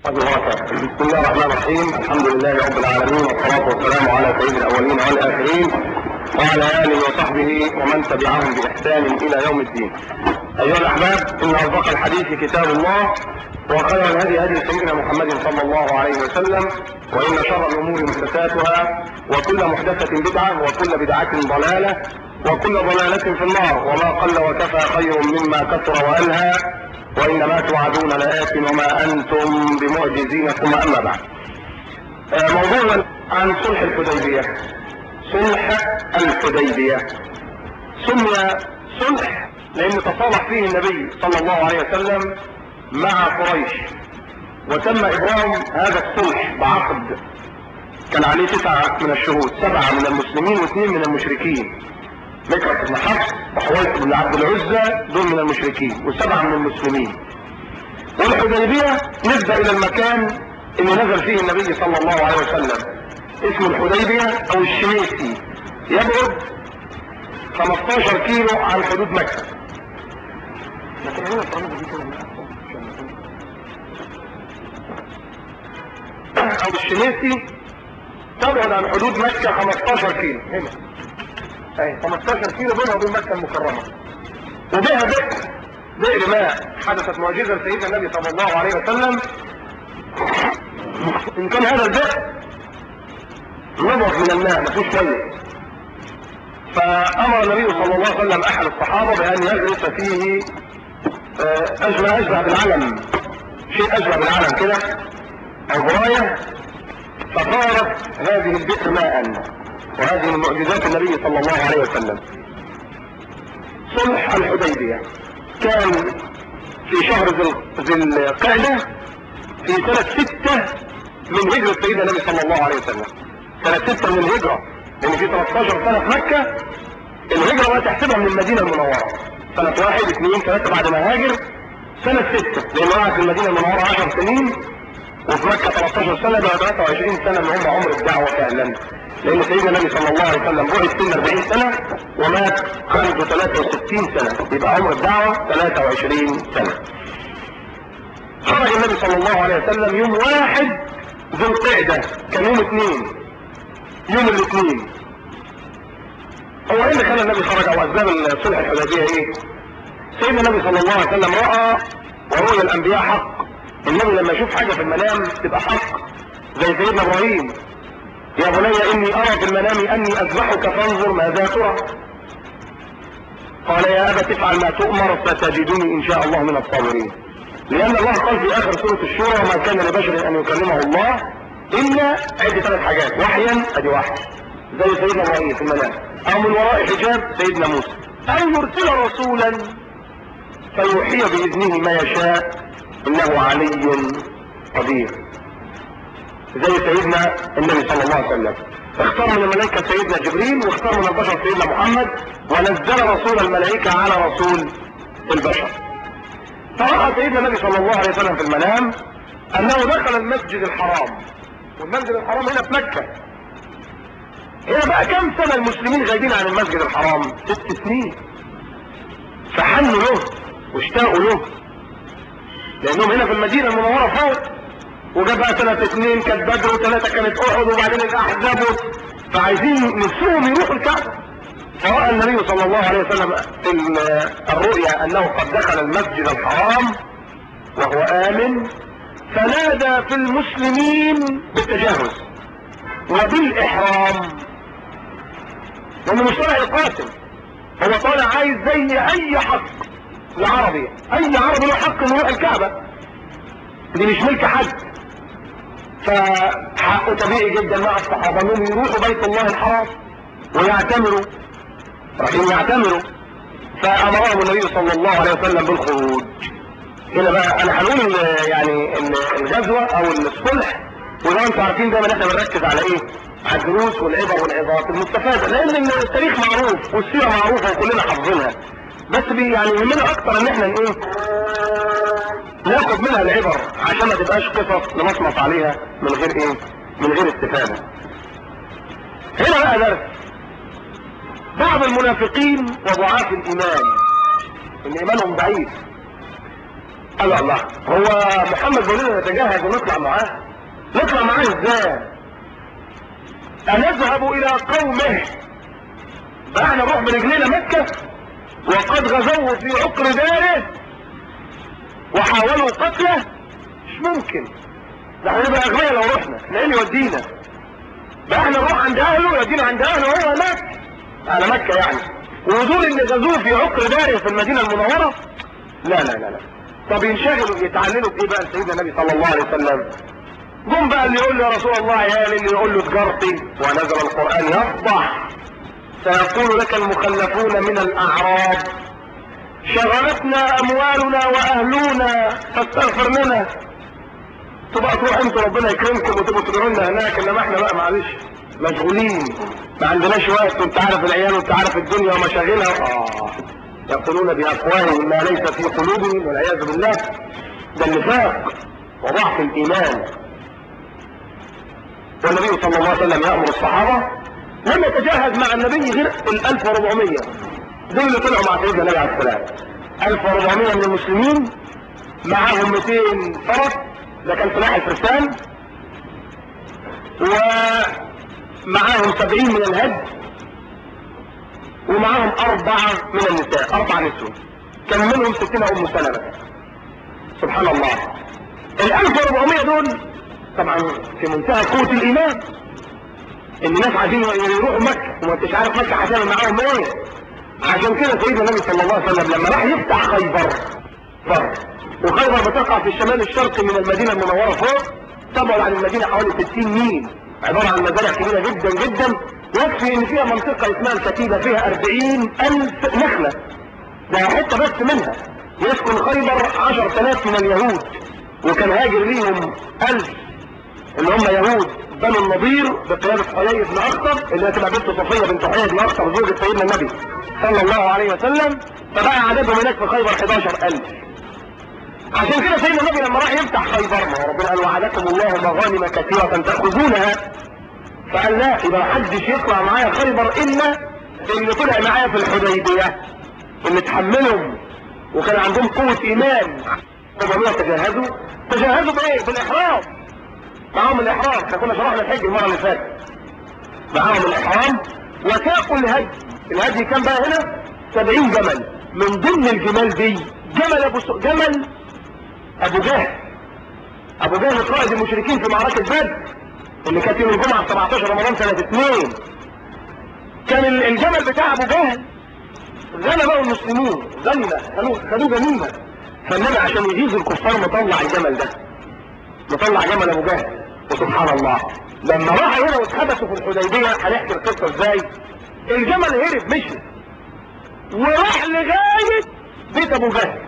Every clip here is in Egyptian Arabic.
وبركاته بسم الله الرحمن الرحيم الحمد لله رب العالمين والصلاة والسلام على سيد الأولين والآخرين وعلى آله وصحبه ومن تبعهم بإحسان إلى يوم الدين أيها الأحباب إن أصدق الحديث كتاب الله وخير الهدي هدي سيدنا محمد صلى الله عليه وسلم وإن شر الأمور محدثاتها وكل محدثة بدعة وكل بدعة ضلالة وكل ضلالة في النار وما قل وكفى خير مما كثر وألهى وإنما توعدون لآت وما أنتم بمعجزين ثم أما بعد آه، موضوع عن صلح الحديبية صلح الحديبية سمي صلح لأن تصالح فيه النبي صلى الله عليه وسلم مع قريش وتم إبرام هذا الصلح بعقد كان عليه تسعة من الشهود سبعة من المسلمين واثنين من المشركين مكرة بن حفص وحويت بن عبد العزة دول من المشركين وسبعة من المسلمين والحديبية نبدأ إلى المكان اللي نزل فيه النبي صلى الله عليه وسلم اسمه الحديبية أو الشميسي يبعد 15 كيلو عن حدود مكة لكن هنا الطريقة دي كده او الشميسي تبعد عن حدود مكة 15 كيلو هنا اهي 15 كيلو بينها وبين مكة المكرمة وبها بئر بئر ماء حدثت معجزة لسيدنا النبي صلى الله عليه وسلم ان كان هذا البئر نبض من الماء ما فيهوش ميه فامر النبي صلى الله عليه وسلم احد الصحابة بان يجلس فيه آه، اشبه اشبه بالعلم شيء اشبه بالعلم كده او براية فصارت هذه البئر ماء وهذه من معجزات النبي صلى الله عليه وسلم صلح الحديبية كان في شهر ذي القعدة في سنة ستة من هجرة سيدنا النبي صلى الله عليه وسلم سنة ستة من الهجرة لأن في 13 سنة في مكة الهجرة بقى تحسبها من المدينة المنورة سنة واحد اثنين ثلاثة بعد ما هاجر سنة ستة لأنه قعد في المدينة المنورة 10 سنين وفي مكة 13 سنة بقى 23 سنة اللي هم عمر الدعوة فعلا لأن سيدنا النبي صلى الله عليه وسلم بعث سن 40 سنة ومات عنده 63 سنة يبقى عمر الدعوة 23 سنة خرج النبي صلى الله عليه وسلم يوم واحد ذو القعدة كان يوم اثنين يوم الاثنين هو ايه اللي خلى النبي خرج او اسباب الصلح الحديبية ايه سيدنا النبي صلى الله عليه وسلم رأى ورؤيا الانبياء حق النبي لما يشوف حاجة في المنام تبقى حق زي سيدنا ابراهيم يا بني اني ارى في المنام اني اذبحك فانظر ماذا ترى قال يا ابا تفعل ما تؤمر ستجدني ان شاء الله من الصابرين لان الله قال في اخر سورة الشورى وما كان لبشر ان يكلمه الله الا عد ثلاث حاجات وحيا ادي واحد زي سيدنا ابراهيم في المنام او من وراء حجاب سيدنا موسى او يرسل رسولا فيوحي باذنه ما يشاء انه علي قدير زي سيدنا النبي صلى الله عليه وسلم اختار من الملائكة سيدنا جبريل واختار من البشر سيدنا محمد ونزل رسول الملائكة على رسول البشر فرأى سيدنا النبي صلى الله عليه وسلم في المنام انه دخل المسجد الحرام والمسجد الحرام هنا في مكة هنا بقى كم سنة المسلمين غايبين عن المسجد الحرام ست سنين فحنوا له واشتاقوا له لانهم هنا في المدينة المنورة فوق وجاب بقى سنة اثنين كانت بدر وثلاثة كانت احد وبعدين الاحزاب فعايزين نفسهم يروحوا الكعبة فرأى النبي صلى الله عليه وسلم في الرؤيا انه قد دخل المسجد الحرام وهو امن فنادى في المسلمين بالتجهز وبالاحرام لانه مش طالع يقاتل هو طالع عايز زي اي حق العربي اي عربي له حق انه يروح الكعبة دي مش ملك حد فحقه طبيعي جدا مع الصحابة انهم يروحوا بيت الله الحرام ويعتمروا رايحين يعتمروا فامرهم النبي صلى الله عليه وسلم بالخروج هنا بقى انا هنقول يعني الغزوة او الصلح وزي ما انتم عارفين دايما احنا بنركز على ايه على الدروس والعبر والعظات المستفادة لان التاريخ معروف والسيرة معروفة وكلنا حافظينها بس بي يعني يهمنا اكتر ان احنا ايه ناخد منها العبر عشان ما تبقاش قصص نمصمص عليها من غير ايه من غير استفادة هنا بقى درس بعض المنافقين وضعاف الايمان ان ايمانهم ضعيف قال الله هو محمد بيقول لنا نتجهز ونطلع معاه نطلع معاه ازاي أنذهب إلى قومه بقى نروح برجلينا مكة وقد غزوه في عقر داره وحاولوا قتله مش ممكن ده احنا نبقى اغنياء لو رحنا احنا ايه اللي يودينا بقى احنا نروح عند اهله يودينا عند اهله وهو هناك على مكة يعني ودول اللي غزوه في عقر داره في المدينة المنورة لا لا لا لا طب ينشغلوا يتعللوا بايه بقى سيدنا النبي صلى الله عليه وسلم جم بقى اللي يقول له يا رسول الله عيالي اللي يقول له تجارتي ونزل القرآن يفضح سيقول لك المخلفون من الأعراب شغلتنا أموالنا وأهلنا فاستغفر لنا تبقى تروح انتوا ربنا يكرمكم وتبقوا تدعوا لنا هناك انما احنا بقى معلش مشغولين ما عندناش وقت وانت عارف العيال وانت عارف الدنيا ومشاغلها اه يقولون بافواههم ما ليس في قلوبهم والعياذ بالله ده النفاق وضعف الايمان والنبي صلى الله عليه وسلم يامر الصحابه لم يتجهز مع النبي غير ال 1400 دول اللي طلعوا مع سيدنا النبي عليه السلام 1400 من المسلمين معاهم 200 فرس ده كان سلاح الفرسان ومعاهم 70 من الهد ومعاهم أربعة من النساء أربع نسوة كان منهم 60 أم سلمة سبحان الله ال 1400 دول طبعا في منتهى قوة الإيمان الناس عايزين يروحوا مكة وما انتش عارف مكة هتعمل معاهم ايه عشان كده سيدنا النبي صلى الله عليه وسلم لما راح يفتح خيبر فر وخيبر بتقع في الشمال الشرقي من المدينة المنورة فوق تبعد عن المدينة حوالي 60 ميل عبارة عن مزارع كبيرة جدا جدا يكفي ان فيها منطقة اسمها الكتيبة فيها 40 ألف نخلة ده حتة بس منها يسكن خيبر 10000 من اليهود وكان هاجر ليهم 1000 اللي هم يهود بنو النضير بقيادة حيي بن أخطب اللي هتبقى بنت صفية بنت حيي بن أخطب زوجة سيدنا النبي صلى الله عليه وسلم فبقى عددهم هناك في خيبر 11000 عشان كده سيدنا النبي لما راح يفتح خيبر ما هو ربنا قال وعدكم الله مغانم كثيرة تأخذونها فقال لا يبقى محدش يطلع معايا خيبر إلا اللي طلع معايا في الحديبية اللي تحملهم وكان عندهم قوة إيمان 400 تجهزوا تجهزوا بإيه؟ بالإحرام معاهم الإحرام احنا كنا شرحنا الحج المرة اللي فاتت معاهم الإحرام وساقوا الهدي الهدي كان بقى هنا 70 جمل من ضمن الجمال دي جمل أبو س... جمل ابو جهل ابو جهل قائد المشركين في معركة بدر اللي كانت يوم الجمعة 17 رمضان سنة 2 كان الجمل بتاع ابو جهل غلبه المسلمون غنمة خدوه جنيمة فالنبي عشان يجيز الكفار مطلع الجمل ده مطلع جمل ابو جهل وسبحان الله لما راح هنا واتحبسوا في الحديبية هنحكي القصة ازاي الجمل هرب مشي وراح لغاية بيت ابو جهل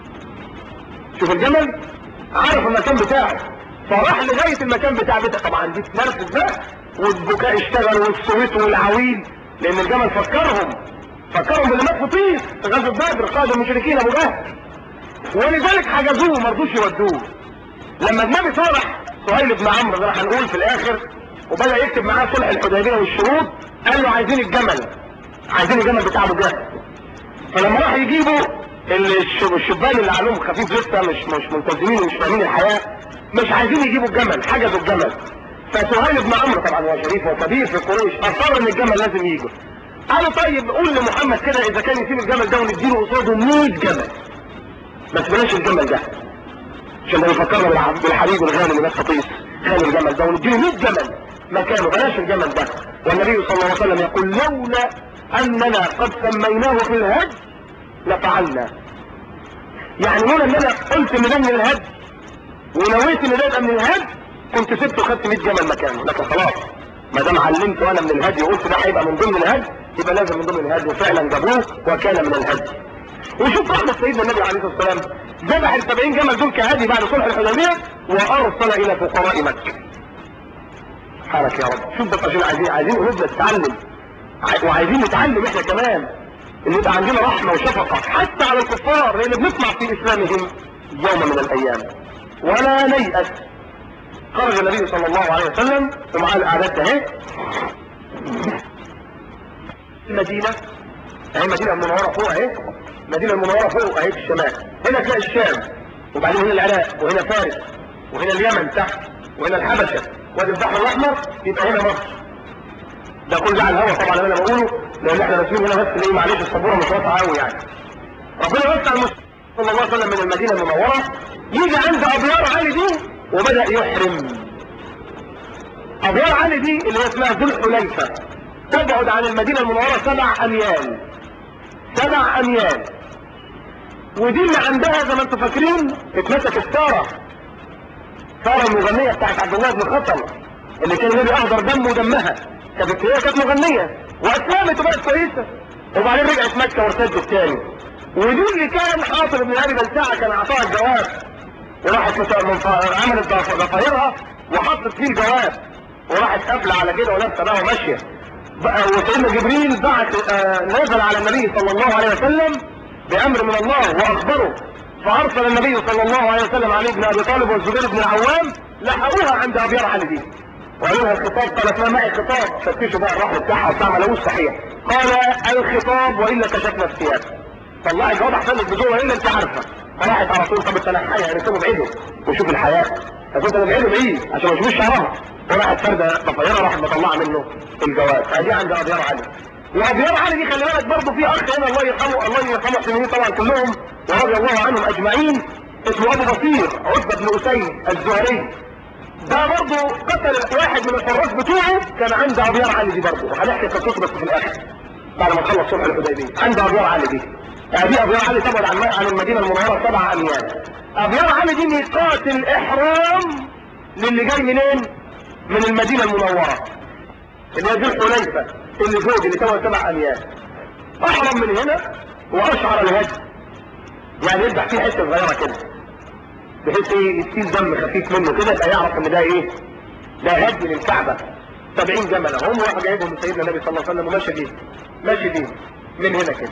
شوف الجمل عارف المكان بتاعه فراح لغاية المكان بتاع بيته طبعا دي تنرفز بقى والبكاء اشتغل والصويت والعويل لان الجمل فكرهم فكرهم باللي مات في طيس في غزوة بدر قائد المشركين ابو جهل ولذلك حجزوه ما رضوش يودوه لما النبي صالح سهيل بن عمرو ده هنقول في الاخر وبدا يكتب معاه صلح الحديبيه والشروط قال له عايزين الجمل عايزين الجمل بتاع ابو جهل فلما راح يجيبوا الشبان اللي عليهم خفيف لسه مش مش ملتزمين ومش فاهمين الحياه مش عايزين يجيبوا الجمل حجزوا الجمل فسهيل بن عمرو طبعا هو شريف وكبير في قريش اصر ان الجمل لازم يجوا قالوا طيب قول لمحمد كده اذا كان يسيب الجمل ده ونديله قصاده 100 جمل بس بلاش الجمل ده عشان ده يفكرنا بالحبيب الغالي من قطيس غالي الجمل ده ونديله 100 جمل مكانه بلاش الجمل ده والنبي صلى الله عليه وسلم يقول لولا اننا قد سميناه في الهد لفعلنا يعني لولا ان انا قلت ان ده من الهد ونويت ان ده يبقى من الهد كنت سبته وخدت 100 جمل مكانه لكن خلاص ما دام علمته انا من الهدي وقلت ده هيبقى من ضمن الهدي يبقى لازم من ضمن الهدي وفعلا جابوه وكان من الهدي وشوف رحمة سيدنا النبي عليه الصلاة والسلام ذبح ال 70 جمل دول كهدي بعد صلح الحديبية وارسل الى فقراء مكة سبحانك يا رب شوف بس عشان عايزين عايزين قلوبنا تتعلم وعايزين نتعلم احنا كمان ان يبقى عندنا رحمة وشفقة حتى على الكفار لان بنطمع في اسلامهم يوم من الايام ولا نيأس خرج النبي صلى الله عليه وسلم ومعاه الاعداد ده اهي المدينة اهي المدينة المنورة فوق اهي المدينة المنورة فوق اهي في الشمال هنا تلاقي الشام وبعدين هنا العراق وهنا فارس وهنا اليمن تحت وهنا الحبشة وادي البحر الاحمر يبقى هنا مصر ده كل ده على الهوا طبعا اللي انا بقوله لان احنا راسمين هنا بس ليه معلش السبوره مش واضحه قوي يعني ربنا وسع المسلمين صلى الله عليه وسلم من المدينه المنوره يجي عند ابيار علي دي وبدا يحرم ابيار علي دي اللي هي اسمها ذو الحليفه تبعد عن المدينه المنوره سبع اميال سبع اميال ودي اللي عندها زي ما انتم فاكرين اتمسكت ساره ساره المغنيه بتاعت عبد الله بن خطل اللي كان النبي اهدر دمه ودمها كانت هي كانت مغنيه واسلمت وبقت كويسه وبعدين رجعت مكه وارتدت تاني ودي اللي كان حاطب بن ابي بلتعه كان اعطاها الجواب وراحت مت- منف- عملت ضف- ضفايرها وحطت فيه الجواب وراحت قافله على كده ولابسه بقى وماشيه بقى وسيدنا جبريل بعت آه، نزل على النبي صلى الله عليه وسلم بامر من الله واخبره فارسل النبي صلى الله عليه وسلم علي بن ابي طالب والزبير بن العوام لحقوها عند ابيار علي دي وقالوا لها الخطاب قالت ما معي خطاب فتشوا بقى الرحل بتاعها وبتاع ما لقوش صحيح قال الخطاب والا كشفنا الثياب طلعي الجواب احسن لك بجوه الا انت عارفه فراحت على طول طب التنحية يعني سيبه بعيده وشوف الحياه فكنت انا بعيده بعيد عشان ما يشوفوش شعرها وراحت فرده ضفيره راحت مطلعه منه الجواب فدي عند ابيار علي وابيار علي دي خلي بالك برضه في اخ هنا الله يرحمه الله يرحمه المسلمين طبعا كلهم ورضي الله عنهم اجمعين اسمه ابو بصير عتبه بن اسيد الزهري ده برضه قتل واحد من الحراس بتوعه كان عند ابيار علي دي برضه وهنحكي قصته بس في الاخر بعد ما نخلص صلح الحديبيه عند ابيار علي دي ادي ابيار علي تبعد عن عن المدينه المنوره سبع اميال ابيار علي دي ميقات الاحرام للي جاي منين من المدينه المنوره اللي هي ذو الحليفه اللي فوق اللي تبعد سبع اميال احرم من هنا واشعر الهدي يعني يذبح فيه حته صغيره كده بحيث ايه يسيل دم خفيف منه كده يبقى يعرف ان ده ايه ده هدي للكعبه 70 جمله هم واحد جايبهم من سيدنا النبي صلى الله عليه وسلم وماشي بيه ماشي بيه من هنا كده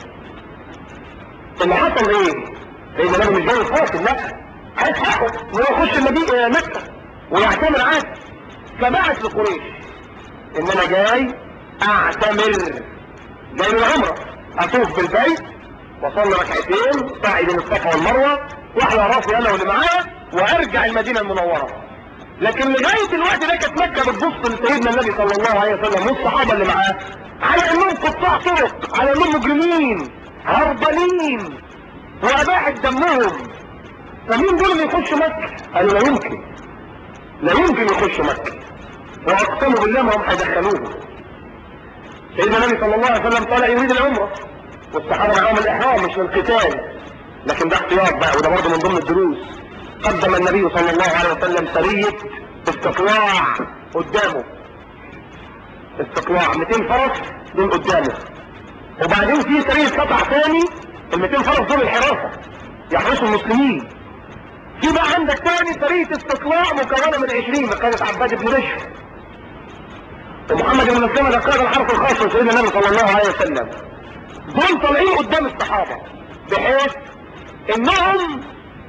اللي حصل ايه؟ سيدنا النبي مش جاي قاتل لا عايز حقه انه يخش المدينه مكه ويعتمر عادي فبعت لقريش ان انا جاي اعتمر جاي من العمره اطوف بالبيت واصلي ركعتين سعي بين الصفا والمروه واحلى راسي انا واللي معايا وارجع المدينه المنوره لكن لغايه الوقت ده كانت مكه بتبص لسيدنا النبي صلى الله عليه وسلم والصحابه اللي معاه على انهم قطاع طرق على انهم مجرمين هربانين واباحت دمهم فمين دول اللي يخشوا مكه؟ قالوا لا يمكن لا يمكن يخشوا مكه واقسموا بالله ما هم هيدخلوه سيدنا النبي صلى الله عليه وسلم طالع يريد العمره والصحابه معاهم الاحرام مش للقتال لكن ده احتياط بقى وده برضه من ضمن الدروس قدم النبي صلى الله عليه وسلم سريه استطلاع قدامه استطلاع 200 فرس دول قدامه وبعدين في سريه قطع ثاني ال 200 فرس دول الحراسه يحرسوا المسلمين في بقى عندك تاني سريه استطلاع مكونه من 20 بقياده عباد بن رشد ومحمد بن مسلمه ده قائد الحرس الخاص لسيدنا النبي صلى الله عليه وسلم دول طالعين قدام الصحابه بحيث انهم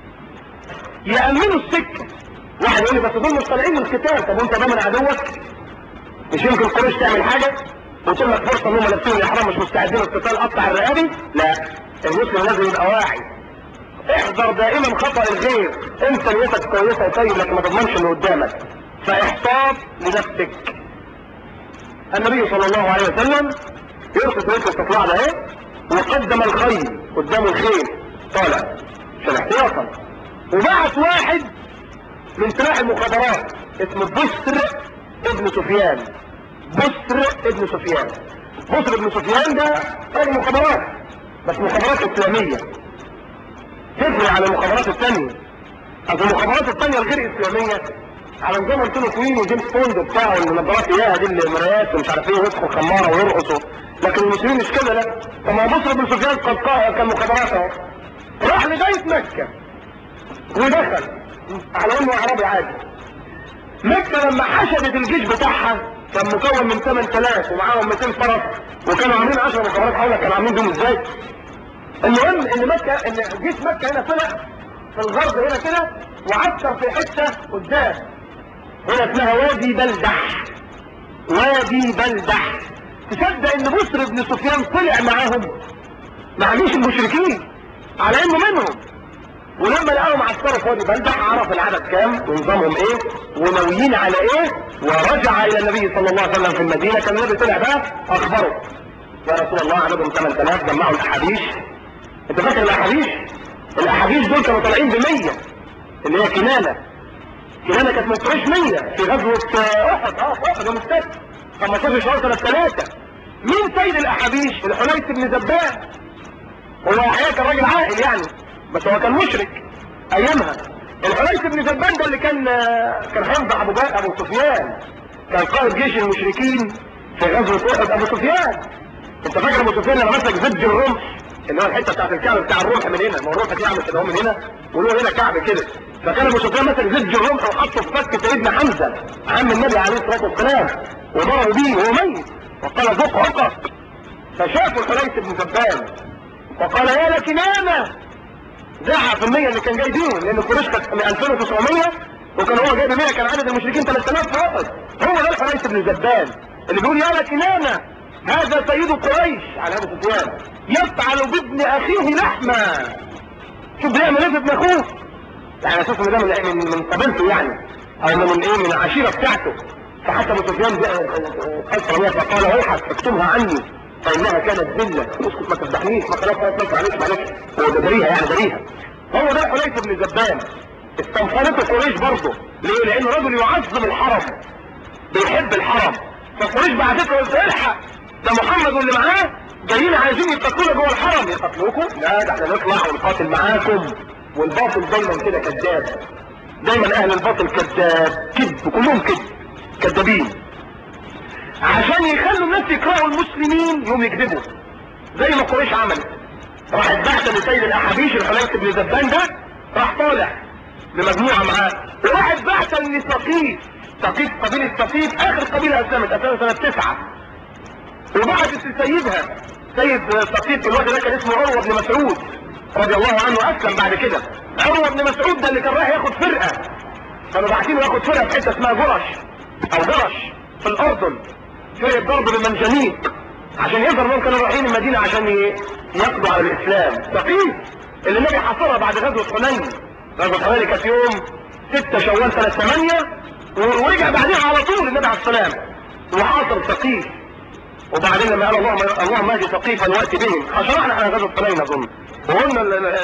يأمنوا السكة واحد يقول لي بس دول مش طالعين من القتال طب وانت ضامن عدوك مش يمكن قريش تعمل حاجة وتقول لك فرصة انهم لابسين الاحرام مش مستعدين للقتال قطع الرقابي لا المسلم لازم يبقى واعي احذر دائما خطأ الغير انت نيتك كويسة يا طيب لكن ما تضمنش اللي قدامك فاحتاط لنفسك النبي صلى الله عليه وسلم يرسل سيدة الاستطلاع ده ايه وقدم الخيل قدام الخيل طالع عشان احتياطا وبعت واحد من سلاح المخابرات اسمه بسر ابن سفيان بسر ابن سفيان بسر ابن سفيان ده راجل مخابرات بس مخابرات اسلامية تفرق على المخابرات الثانية اصل المخابرات الثانية الغير اسلامية على نظام انتوني كوين وجيمس بوند بتاعه النظارات اياها دي المرايات ومش عارف ايه ويدخل خمارة ويرقصوا لكن المسلمين مش كده لا طب ما بصر بن سفيان قد قا- كان مخابرات اهو راح لغاية مكة ودخل على انه عربي عادي مكة لما حشدت الجيش بتاعها كان مكون من 8000 ومعاهم 200 فرس وكانوا عاملين 10 مخابرات حولها كانوا عاملين دول ازاي المهم ان مكة ان جيش مكة هنا طلع في الغرب هنا كده وعسكر في حتة قدام هنا اسمها وادي بلدح وادي بلدح تصدق ان بسر بن سفيان طلع معاهم مع جيش المشركين على انه منهم ولما لقاهم عسكروا في وادي بلدح عرف العدد كام ونظامهم ايه وناويين على ايه ورجع الى النبي صلى الله عليه وسلم في المدينه كان النبي طلع بقى اخبره يا رسول الله عددهم 8000 جمعوا الاحاديث انت فاكر الاحاديث الاحاديث دول كانوا طالعين ب 100 اللي هي كنانه كنانه كانت من قريش 100 في غزوه احد اه في احد يوم السبت 15 شهر سنه 3 مين سيد الاحاديث الحنيف بن زبان هو حياة كان راجل عاقل يعني بس هو كان مشرك ايامها الحنيف بن زبان ده اللي كان كان حمزه ابو بكر ابو سفيان كان قائد جيش المشركين في غزوه احد ابو سفيان انت فاكر ابو سفيان لما مسك زج الرمح اللي هو الحته بتاعت الكعب بتاع الرمح من هنا ما هو الرمح دي عامل كده هو من هنا وله هنا كعب كده فكان ابو سفيان مسك زج الرمح وحطه في فك سيدنا حمزه عم النبي عليه الصلاه والسلام وضربوا بيه وهو ميت وقال ذق عقق فشافوا الحنيف بن زبان وقال يا لكنانه زعق في المية اللي كان جاي بيهم لان قريش كانت من 2900 وكان هو جايب 100 كان عدد المشركين 3000 في احد هو ده الحنيف بن زبان اللي بيقول يا لكنانه هذا سيد قريش على ابو سفيان يفعل بابن اخيه لحما شوف بيعمل ايه في ابن اخوه يعني اساس ان ده من من من قبيلته يعني او من ايه من العشيره بتاعته فحتى ابو سفيان كسر بيها فقال ويحك اكتبها عني فانها كانت ذله اسكت ما تذبحنيش ما خلاص خلاص معلش معلش هو ده بريها يعني بريها هو ده حنيف بن زبان استنفرته قريش برضه ليه؟ لانه رجل يعظم الحرم بيحب الحرم فقريش بعتت له قلت الحق ده محمد واللي معاه جايين عايزين يقتلونا جوه الحرم يقتلوكم؟ لا ده احنا نطلع ونقاتل معاكم والباطل دايما كده كذاب دايما اهل الباطل كذاب كذب كلهم كذب كذابين عشان يخلوا الناس يكرهوا المسلمين يوم يكذبوا زي ما قريش عملت راحت بعثه لسيد الاحابيش الحنيف بن زبان ده راح طالع بمجموعه معاه وراحت بعثه لثقيف ثقيف قبيله ثقيف اخر قبيله اسلمت اسلمت سنه تسعه وبعثت لسيدها سيد ثقيف في الوقت ده كان اسمه عروه بن مسعود رضي الله عنه اسلم بعد كده عروه بن مسعود ده اللي كان رايح ياخد فرقه كانوا باعتينه ياخد فرقه في حته اسمها جرش او جرش في الاردن فرقه ضرب بالمنجنيق عشان يظهر انهم كانوا رايحين المدينه عشان يقضوا على الاسلام ثقيف اللي النبي حاصرها بعد غزوه حنين غزوه حنين كانت يوم 6 شوال سنه 8 ورجع بعدها على طول النبي عليه السلام وحاصر ثقيف وبعدين لما قال اللهم اللهم اهدي ثقيفا واتي بهم شرحنا احنا غزوه حنين اظن وقلنا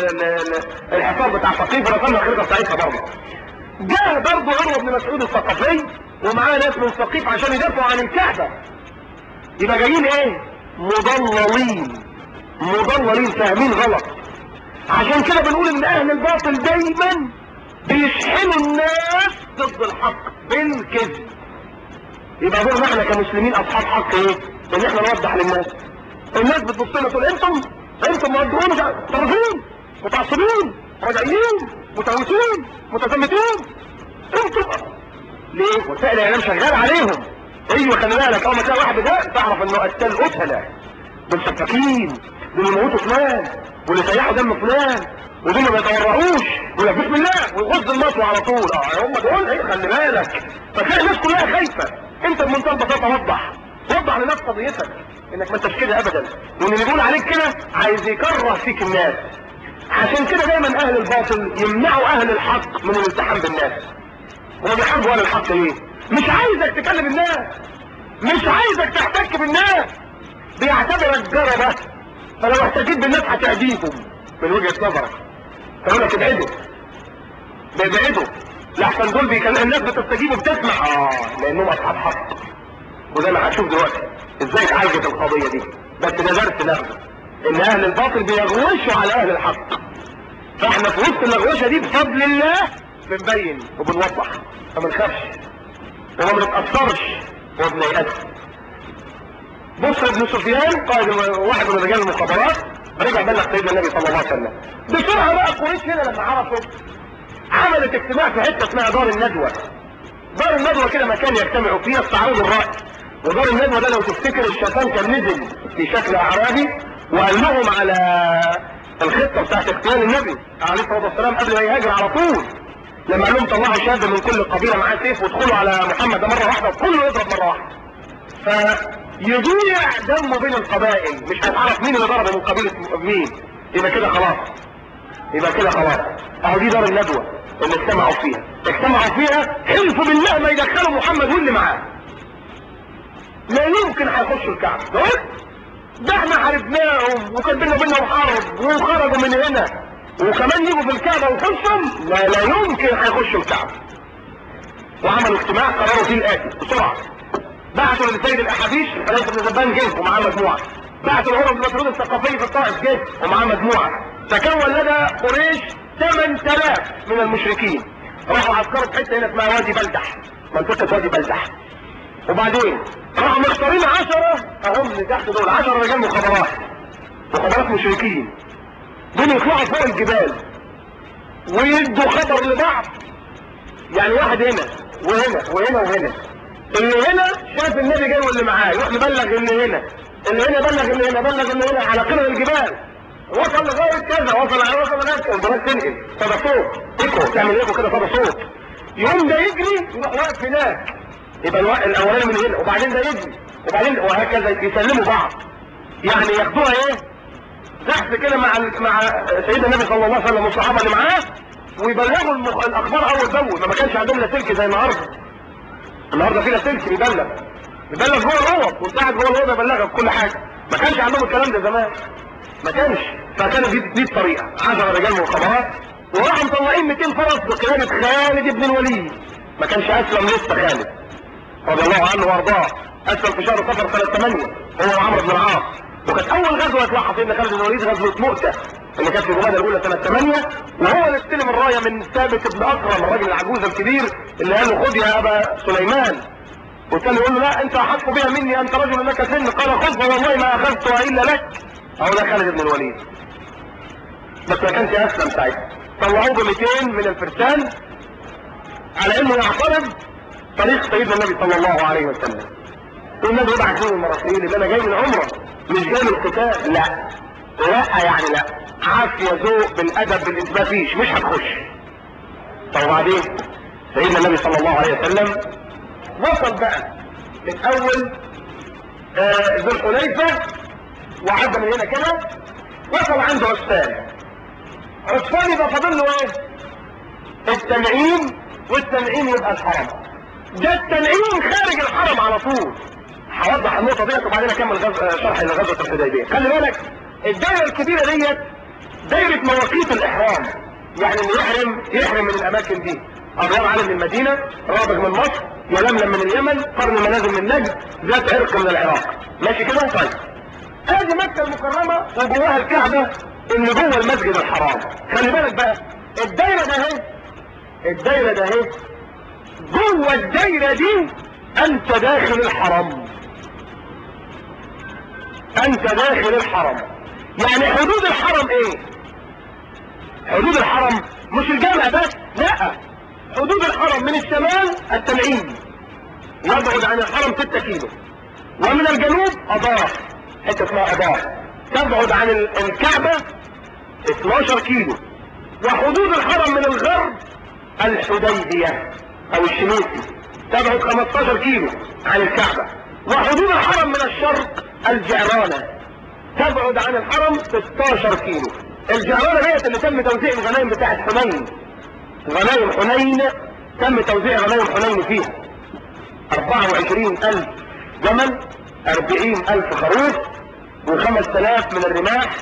الحصار بتاع ثقيف ورسمنا الخريطه بتاعتها برضه جاء برضه عروه بن مسعود الثقفي ومعاه ناس من ثقيف عشان يدافعوا عن الكعبه يبقى جايين ايه مضللين مضللين فاهمين غلط عشان كده بنقول ان اهل الباطل دايما بيشحنوا الناس ضد الحق بالكذب يبقى دورنا احنا كمسلمين اصحاب حق ايه ان احنا نوضح للناس الناس بتبص لنا تقول انتم انتم مودعون طرفين متعصبين رجعيين متهوسين متزمتين انتم ليه وسائل الاعلام شغال عليهم ايوه خلي بالك اول ما تلاقي واحد ده تعرف انه قتال قتله دول سفاكين دول يموتوا فلان واللي سيحوا دم فلان ودول ما بيتورعوش يقول لك بسم الله ويغض المطوى على طول اه هم دول ايه خلي بالك فتلاقي الناس كلها خايفه انت بمنتهى البساطه وضح وضح للناس قضيتك انك ما انتش كده ابدا وان اللي بيقول عليك كده عايز يكره فيك الناس عشان كده دايما اهل الباطل يمنعوا اهل الحق من الالتحام بالناس هو بيحاربوا اهل الحق ليه مش عايزك تكلم الناس مش عايزك تحتك بالناس بيعتبرك جربة فلو احتكيت بالناس هتعديهم من وجهة نظرك فيقول لك ابعدوا بيبعدوا لحسن دول بيكلم الناس بتستجيب وبتسمع اه لانهم اصحاب حق وزي ما هتشوف دلوقتي ازاي اتعالجت القضيه دي بس ده درس ناخده ان اهل الباطل بيغوشوا على اهل الحق فاحنا في وسط الغوشه دي بفضل الله بنبين وبنوضح فما نخافش وما بنتاثرش وما بنيأس بص ابن سفيان قائد واحد من رجال المخابرات رجع بلغ سيدنا النبي صلى الله عليه وسلم بسرعه بقى قريش هنا لما عرفوا عملت اجتماع في حته اسمها دار الندوه دار الندوه كده مكان يجتمعوا فيه استعراض الراي ودار الندوه ده لو تفتكر الشيطان كان نزل في شكل اعرابي وقال لهم على الخطه بتاعت اغتيال النبي عليه الصلاه والسلام قبل ما يهاجر على طول لما قال لهم طلعوا شاب من كل قبيله معاه سيف وادخلوا على محمد ده مره واحده وكله يضرب مره واحده فيضيع دمه بين القبائل مش هتعرف مين اللي ضربه من قبيله مين يبقى كده خلاص يبقى كده خلاص اهو دي دار الندوة اللي اجتمعوا فيها اجتمعوا فيها حلفوا بالله ما يدخلوا محمد واللي معاه لا يمكن هيخشوا الكعبة ده احنا حاربناهم وكان بينا وبينهم حرب وخرجوا من هنا وكمان يجوا في الكعبة ويخشوا لا لا يمكن هيخشوا الكعبة وعملوا اجتماع قرروا فيه الآتي بسرعة بعثوا للسيد الأحابيش حليف بن زبان جه ومعاه مجموعة بعثوا لعمر بن مسعود الثقفي في الطائف جه ومعاه مجموعة تكون لدى قريش 8000 من المشركين راحوا عسكروا في حته هنا اسمها وادي بلدح منطقة وادي بلدح وبعدين راحوا مختارين 10 اهم اللي تحت دول 10 رجال مخابرات مخابرات مشركين دول يطلعوا فوق الجبال ويدوا خبر لبعض يعني واحد هنا وهنا وهنا وهنا اللي هنا شاف النبي جاي واللي معاه يروح يبلغ اللي هنا اللي هنا بلغ اللي هنا بلغ اللي هنا على قمم الجبال وصل لغايه كذا وصل على وصل لغايه كذا البنات تنقل صدى صوت ايكو تعمل ايكو كده صدى صوت يوم ده يجري يروح واقف هناك يبقى الوا- الاولاني من هنا وبعدين ده يجري وبعدين وهكذا يسلموا بعض يعني ياخدوها ايه زحف كده مع ال- مع سيدنا النبي صلى الله عليه وسلم والصحابه اللي معاه ويبلغوا المخ... الاخبار اول باول ما ما كانش عندهم لا سلك زي النهارده النهارده في لا سلك بيبلغ بيبلغ جوه الاوض وقاعد جوه الاوضه يبلغك كل حاجه ما كانش عندهم الكلام ده زمان ما كانش فكانت دي, دي الطريقه 10 رجال مخابرات وراحوا مطلعين 200 فرس بقياده خالد بن الوليد ما كانش اسلم لسه خالد رضي الله عنه وارضاه اسلم في شهر صفر سنه 8 هو وعمرو بن العاص وكانت اول غزوه يطلعها سيدنا خالد بن الوليد غزوه مؤته اللي كانت في جمادى الاولى سنه 8 وهو اللي استلم الرايه من ثابت بن اكرم الراجل العجوز الكبير اللي قال له خذ يا ابا سليمان والثاني يقول له لا انت احق بها مني انت رجل لك سن قال خذ فوالله ما اخذتها الا لك اهو ده خالد بن الوليد بس ما كانش اسلم ساعتها طلعوه ب 200 من الفرسان على انه يعترض طريق سيدنا النبي صلى الله عليه وسلم والنبي يبعث لهم المراسيل اللي انا جاي من عمره مش جاي من القتال لا لا يعني لا عافيه ذوق بالادب بالانت ما فيش مش هتخش طب وبعدين سيدنا النبي صلى الله عليه وسلم وصل بقى من اول آه، ذو الحليفه وعدى من هنا كده وصل عند عسفان عسفان يبقى فاضل له ايه التنعيم والتنعيم يبقى الحرم ده التنعيم خارج الحرم على طول هوضح النقطه ديت وبعدين اكمل غز... آه، شرح لغزوه الحديبيه خلي بالك الدايره الكبيره ديت دايره مواقيت الاحرام يعني اللي يحرم يحرم من الاماكن دي ابواب علم من المدينه رابغ من مصر يلملم من اليمن قرن منازل من نجد ذات عرق من العراق ماشي كده طيب ادي مكه المكرمه وجواها الكعبه اللي جوه المسجد الحرام خلي بالك بقى الدايره ده اهي الدايره ده اهي جوه الدايره دي انت داخل الحرم انت داخل الحرم يعني حدود الحرم ايه حدود الحرم مش الجامع بس لا حدود الحرم من الشمال التنعيم يبعد عن الحرم 6 كيلو ومن الجنوب اضاء حته اسمها اضاء تبعد عن ال- الكعبه 12 كيلو وحدود الحرم من الغرب الحديبيه او الشميسي تبعد 15 كيلو عن الكعبه وحدود الحرم من الشرق الجعرانه تبعد عن الحرم 16 كيلو الجعرانه ديت اللي تم توزيع الغنائم بتاعت حنين غنائم حنين تم توزيع غنائم حنين فيها 24 ألف جمل 40 ألف خروف و5000 من الرماح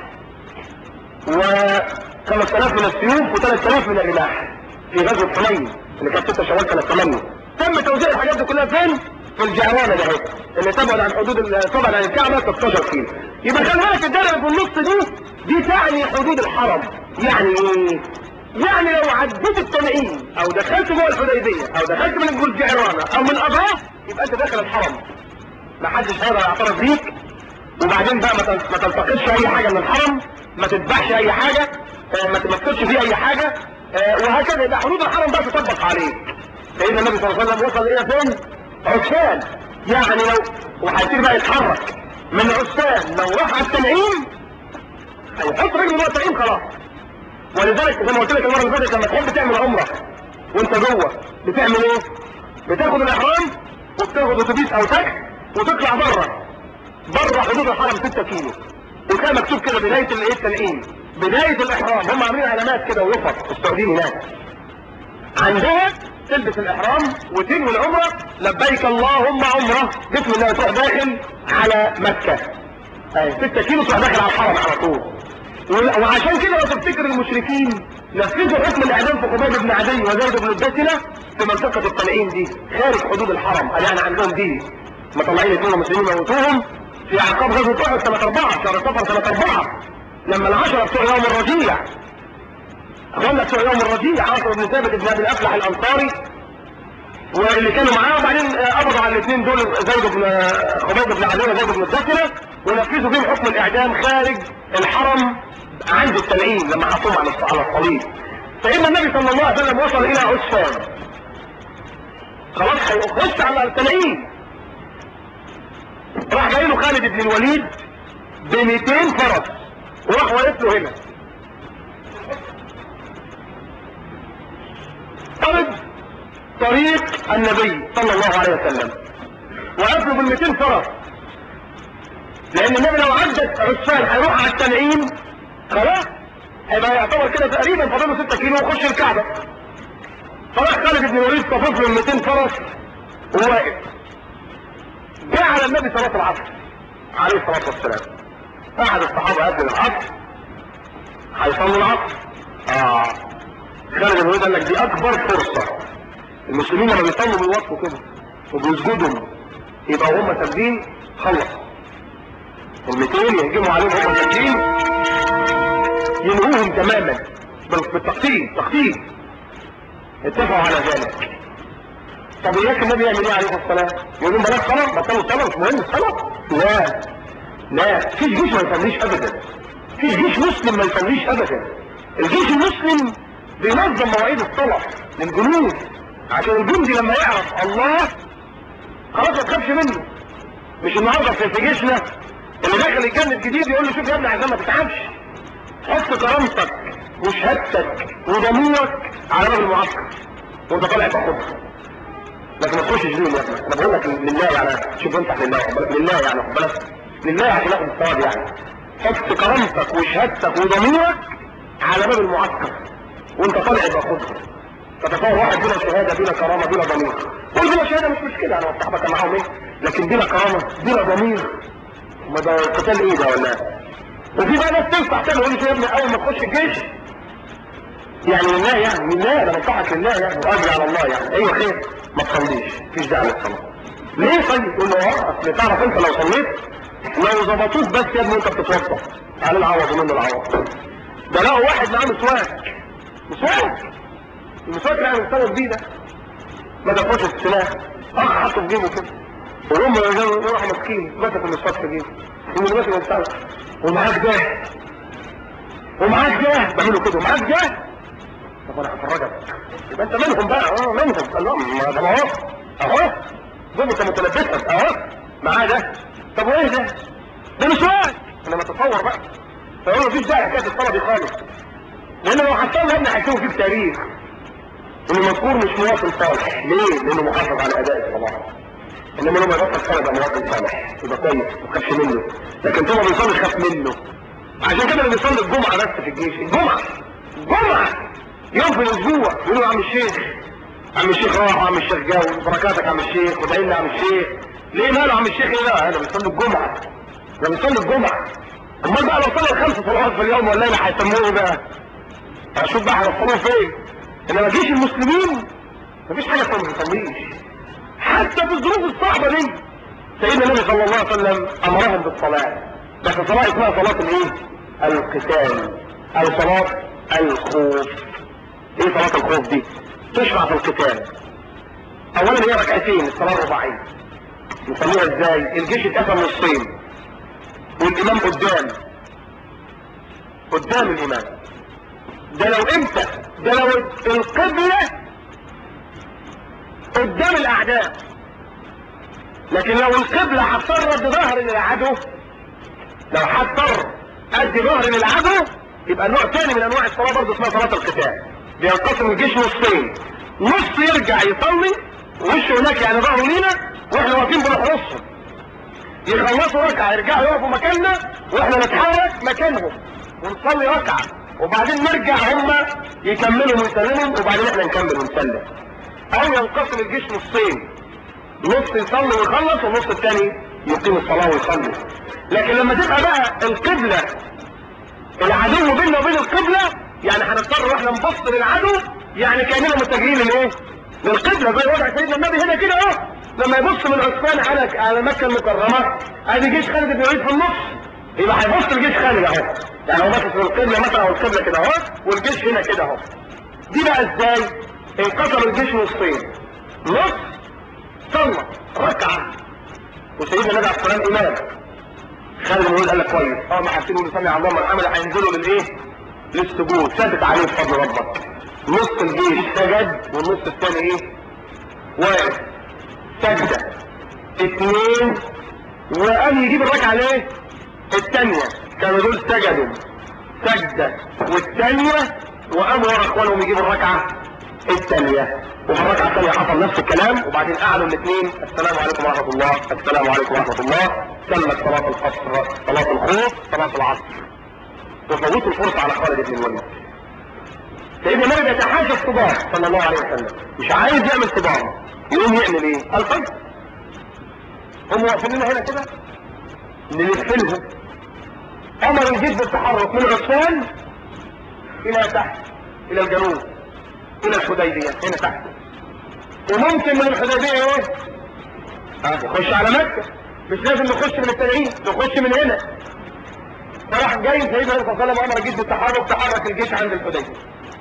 و5000 من السيوف و3000 من الرماح في غزوة حنين اللي كانت 6 شوال سنة 8 تم توزيع الحاجات دي كلها فين؟ في الجعرانة ده اهي اللي تبعد عن حدود ال- تبعد عن الكعبة 16 كيلو يبقى خلي بالك الدائرة اللي في النص دي دي تعني حدود الحرم يعني ايه؟ يعني لو عديت التنعيم او دخلت جوه الحديبيه او دخلت من جوه الجعرانه او من اضراف يبقى انت داخل الحرم ما حدش هيقدر يعترض بيك وبعدين بقى ما تل- ما تلتقطش اي حاجه من الحرم ما تذبحش اي حاجه آه، ما تمثلش فيه اي حاجه آه، وهكذا يبقى حدود الحرم بقى تطبق عليك سيدنا النبي صلى الله عليه وسلم وصل الى فين؟ عسفان يعني لو وهيبتدي بقى يتحرك من عسفان لو راح على التنعيم هيحط رجله جوه التنعيم خلاص ولذلك زي ما قلت لك المره اللي فاتت لما تحب تعمل عمره وانت جوه بتعمل ايه؟ بتاخد الاحرام وبتاخد اتوبيس او تاكسي وتطلع بره بره حدود الحرم 6 كيلو وكان مكتوب كده بداية الايه التنعيم بداية الاحرام هم عاملين علامات كده ويفط السعوديين هناك عندها تلبس الاحرام وتنوي العمرة لبيك اللهم عمرة بسم الله تروح داخل على مكة اي 6 كيلو تروح داخل على الحرم على طول و- وعشان كده لو تفتكر المشركين نفذوا حكم الاعدام في قبيب بن عدي وزيد بن الدسنة في منطقة التنعيم دي خارج حدود الحرم قال يعني عندهم دي مطلعين اثنين مسلمين موتوهم في اعقاب غزوة احد سنة اربعة شهر صفر سنة اربعة لما العشرة بتوع يوم الرجيع اخوانا بتوع يوم الرجيع عاصم بن ثابت بن ابي الافلح الانصاري واللي كانوا معاه وبعدين آه، قبضوا على الاثنين دول زيد بن آه، خبيب بن عدي وزيد بن الدسنة ونفذوا بهم حكم الاعدام خارج الحرم عند التنعيم لما حطوهم على الص- على الصليب فإن النبي صلى الله عليه وسلم وصل إلى عسفان خلاص هيخش على التنعيم راح جاي له خالد بن الوليد ب 200 فرس وراح واقف له هنا طرد طريق النبي صلى الله عليه وسلم وقف له بال 200 فرس لان النبي لو عدت عسفان هيروح على التنعيم خلاص هيبقى يعتبر كده تقريبا فاضله 6 كيلو ويخش الكعبه فراح خالد بن الوليد صفف له ال 200 فرس وواقف جاء على النبي صلاه العصر عليه الصلاه والسلام قعد الصحابه قبل العصر هيصلوا العصر اه خالد بن الوليد قال لك دي اكبر فرصه المسلمين لما بيصلوا بيوقفوا كده وبيسجدوا يبقى هم ساجدين خلص والمتين يهجموا عليهم هم ساجدين ينهوهم تماما بال- بالتخطيط تخطيط اتفقوا على ذلك طب اياك النبي يعمل ايه عليه الصلاه والسلام يقول لهم بلاش صلاه بطلوا صلاه مش مهم الصلاه لا لا فيش جيش ما يصليش ابدا فيش جيش مسلم ما يصليش ابدا الجيش المسلم بينظم مواعيد الصلاه للجنود عشان الجندي لما يعرف الله خلاص ما تخافش منه مش النهارده في في جيشنا اللي داخل الجنة الجديد يقول له شوف يا ابني عشان ما تتعبش حط كرامتك وشهادتك وضميرك على باب المعسكر وانت طالع تاخدها لكن ما تخشش بيهم يا ابني انا بقول لك لله يعني شوف انت لله خد بالك لله يعني خد بالك لله عشان ياخد الثواب يعني حط كرامتك وشهادتك وضميرك على باب المعسكر وانت طالع يبقى خدها تتصور واحد بلا شهاده بلا كرامه بلا ضمير قول بلا شهاده مش مشكله انا والصحابه كان معاهم ايه لكن بلا كرامه بلا ضمير ما ده قتال ايه ده ولا وفي بقى ناس تنصح تاني يقول لي يا ابني اول ما تخش الجيش يعني لله يعني لله انا بنصحك لله يعني واجري على الله يعني ايوه خير ما تصليش مفيش داعي للصلاه ليه طيب يقول له اه اصل تعرف انت لو صليت لو ظبطوك بس يا ابني وانت بتتوضا على العوض ومنه العوض ده لقوا واحد معاه مسواك مسواك المسواك اللي انا مستوى بيه ده ما دفعوش السلاح اه حطه في جيبه كده وهم راحوا ماسكين مسكوا المسواك في جيبه واللي ماسك المسواك ومعاك ده ومعاك ده بعملوا كده ومعاك ده طب انا هفرجك يبقى انت منهم بقى اه منهم قال لهم ما ده اهو اهو دول انت متلبسهم اهو معاه ده طب وايه ده؟ ده مسواك انا ما اتصور بقى فهو مفيش داعي حكايه الصلاه دي خالص لان لو حصلنا ابني هيكون في التاريخ ان المذكور مش مواطن صالح ليه؟ لانه محافظ على اداء الصلاه انما لما يبطل صلاه يبقى مواطن صالح يبقى كويس ما تخافش منه لكن طول ما بيصلي خاف منه عشان كده اللي بيصلي الجمعه بس في الجيش الجمعه الجمعه يوم في الاسبوع يقولوا يا عم الشيخ عم الشيخ راح وعم الشيخ جاوز بركاتك يا عم الشيخ وادعي لنا يا عم الشيخ ليه ماله عم الشيخ ايه لا انا بيصلي الجمعه ده بيصلي الجمعه امال بقى لو صلى الخمس صلوات في اليوم والليله هيسموه ايه بقى؟ اشوف بقى هيوصلوه فين انما جيش المسلمين مفيش حاجه اسمها ما بيصليش حتى في الظروف الصعبه دي سيدنا النبي صلى الله عليه وسلم امرهم بالصلاه بس صلاه اسمها صلاه الايه؟ القتال او صلاه الخوف ايه صلاه الخوف دي؟ تشرع في القتال اولا هي ركعتين الصلاه الرباعيه نسميها ازاي؟ الجيش اتقسم نصين والامام قدام قدام الامام ده لو امتى ده لو القبلة قدام الاعداء لكن لو القبلة هتضطر بظهر للعدو لو هتضطر ادي ظهر للعدو يبقى نوع تاني من انواع الصلاة برضه اسمها صلاة القتال بينقسم الجيش نصين نص يرجع يصلي وشه هناك يعني ظهره لينا واحنا واقفين بنحرسهم يخلصوا ركعة يرجعوا يقفوا مكاننا واحنا نتحرك مكانهم ونصلي ركعة وبعدين نرجع هم يكملوا ويسلموا وبعدين احنا نكمل ونسلم او ينقسم الجيش نصين نص يصلي ويخلص والنص الثاني يقيم الصلاة ويصلي لكن لما تبقى بقى القبلة العدو بيننا وبين القبلة يعني هنضطر واحنا نبص للعدو يعني كاننا متجهين لايه؟ للقبلة زي وضع سيدنا النبي هنا كده اهو لما يبص من عثمان على على مكة المكرمة ادي جيش خالد بن الوليد في النص يبقى هيبص لجيش خالد اهو يعني هو باصص للقبلة مثلا او القبلة كده اهو والجيش هنا كده اهو دي بقى ازاي؟ انقسم الجيش نصين نص صلى ركعة وسيدنا النبي عليه الصلاة والسلام امام خالد بن الوليد قال لك كويس اه ما حاسين يقولوا سمع الله من حمد هينزلوا للايه؟ للسجود ثابت عليه بفضل ربك نص الجيش سجد والنص الثاني ايه؟ واقف سجدة اتنين وقام يجيب الركعة ليه التانية كانوا دول سجدوا سجدة والتانية وقاموا ورا اخوانهم يجيبوا الركعة التانية وفي الركعة التانية حصل نفس الكلام وبعدين قعدوا الاثنين السلام عليكم ورحمة الله السلام عليكم ورحمة الله سمت صلاة القصر صلاة الخوف صلاة العصر وفوتوا الفرصة على خالد بن الوليد سيدنا النبي بيتحاشى الصدام صلى الله عليه وسلم مش عايز يعمل صدام يقوم يعمل ايه الفجر هم واقفين لنا هنا كده نلفلهم امر الجيش بالتحرك من عثمان الى تحت الى الجنوب الى الحديبية هنا تحت وممكن من الحديبية ايه اه نخش على مكة مش لازم نخش من التانيين نخش من هنا فراح جاي سيدنا النبي صلى الله عليه وسلم امر الجيش بالتحرك تحرك الجيش عند الحديبية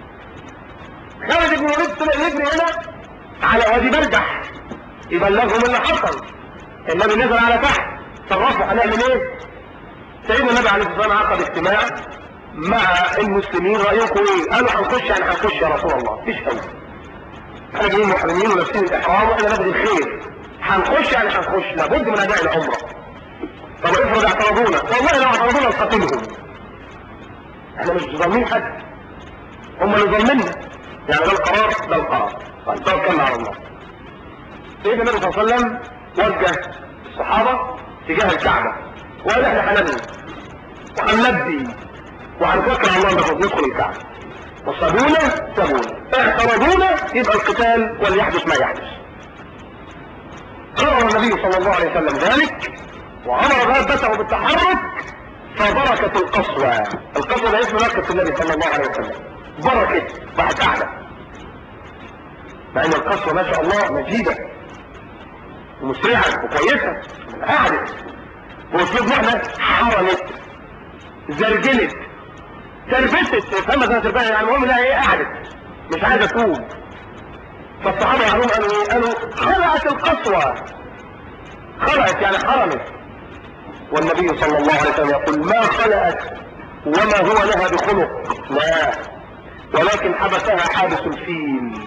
خالد بن الوليد طلع يجري هنا على وادي بلدح يبلغهم اللي حصل النبي نزل على تحت صرفوا هنعمل ايه سيدنا النبي عليه الصلاه والسلام عقد اجتماع مع المسلمين رايكم ايه قالوا هنخش يعني هنخش يا رسول الله مفيش قوي احنا جايين محرمين ولابسين الاحرام واحنا ناخد الخير هنخش يعني هنخش لابد من اداء العمره طب افرض اعترضونا والله لو اعترضونا نقاتلهم احنا مش ظالمين حد هم اللي ظالميننا يعني ده القرار ده القرار طيب توكلنا على الله سيدنا النبي صلى الله عليه وسلم وجه الصحابة تجاه الكعبة وقال احنا هنبني وهنلبي وهنتوكل على الله ناخد ندخل الكعبة وصابونا سابونا اعترضونا يبقى القتال وليحدث ما يحدث قرر النبي صلى الله عليه وسلم ذلك وامر غابته بالتحرك فبركت القصوى القصوى ده اسم مركز النبي صلى الله عليه وسلم بركت بعد قاعدة مع ان القصوى ما شاء الله مجيدة ومسرعة وكويسة قعدت واسلوب احنا حرمت زرجلت تربتت فما زي تربتت يعني المهم لا ايه قعدت مش عايزة تقوم فالصحابة يعلمون قالوا ايه قالوا خلعت القصوى خلعت يعني حرمت والنبي صلى الله عليه وسلم يقول ما خلعت وما هو لها بخلق لا ولكن حبسها حابس الفيل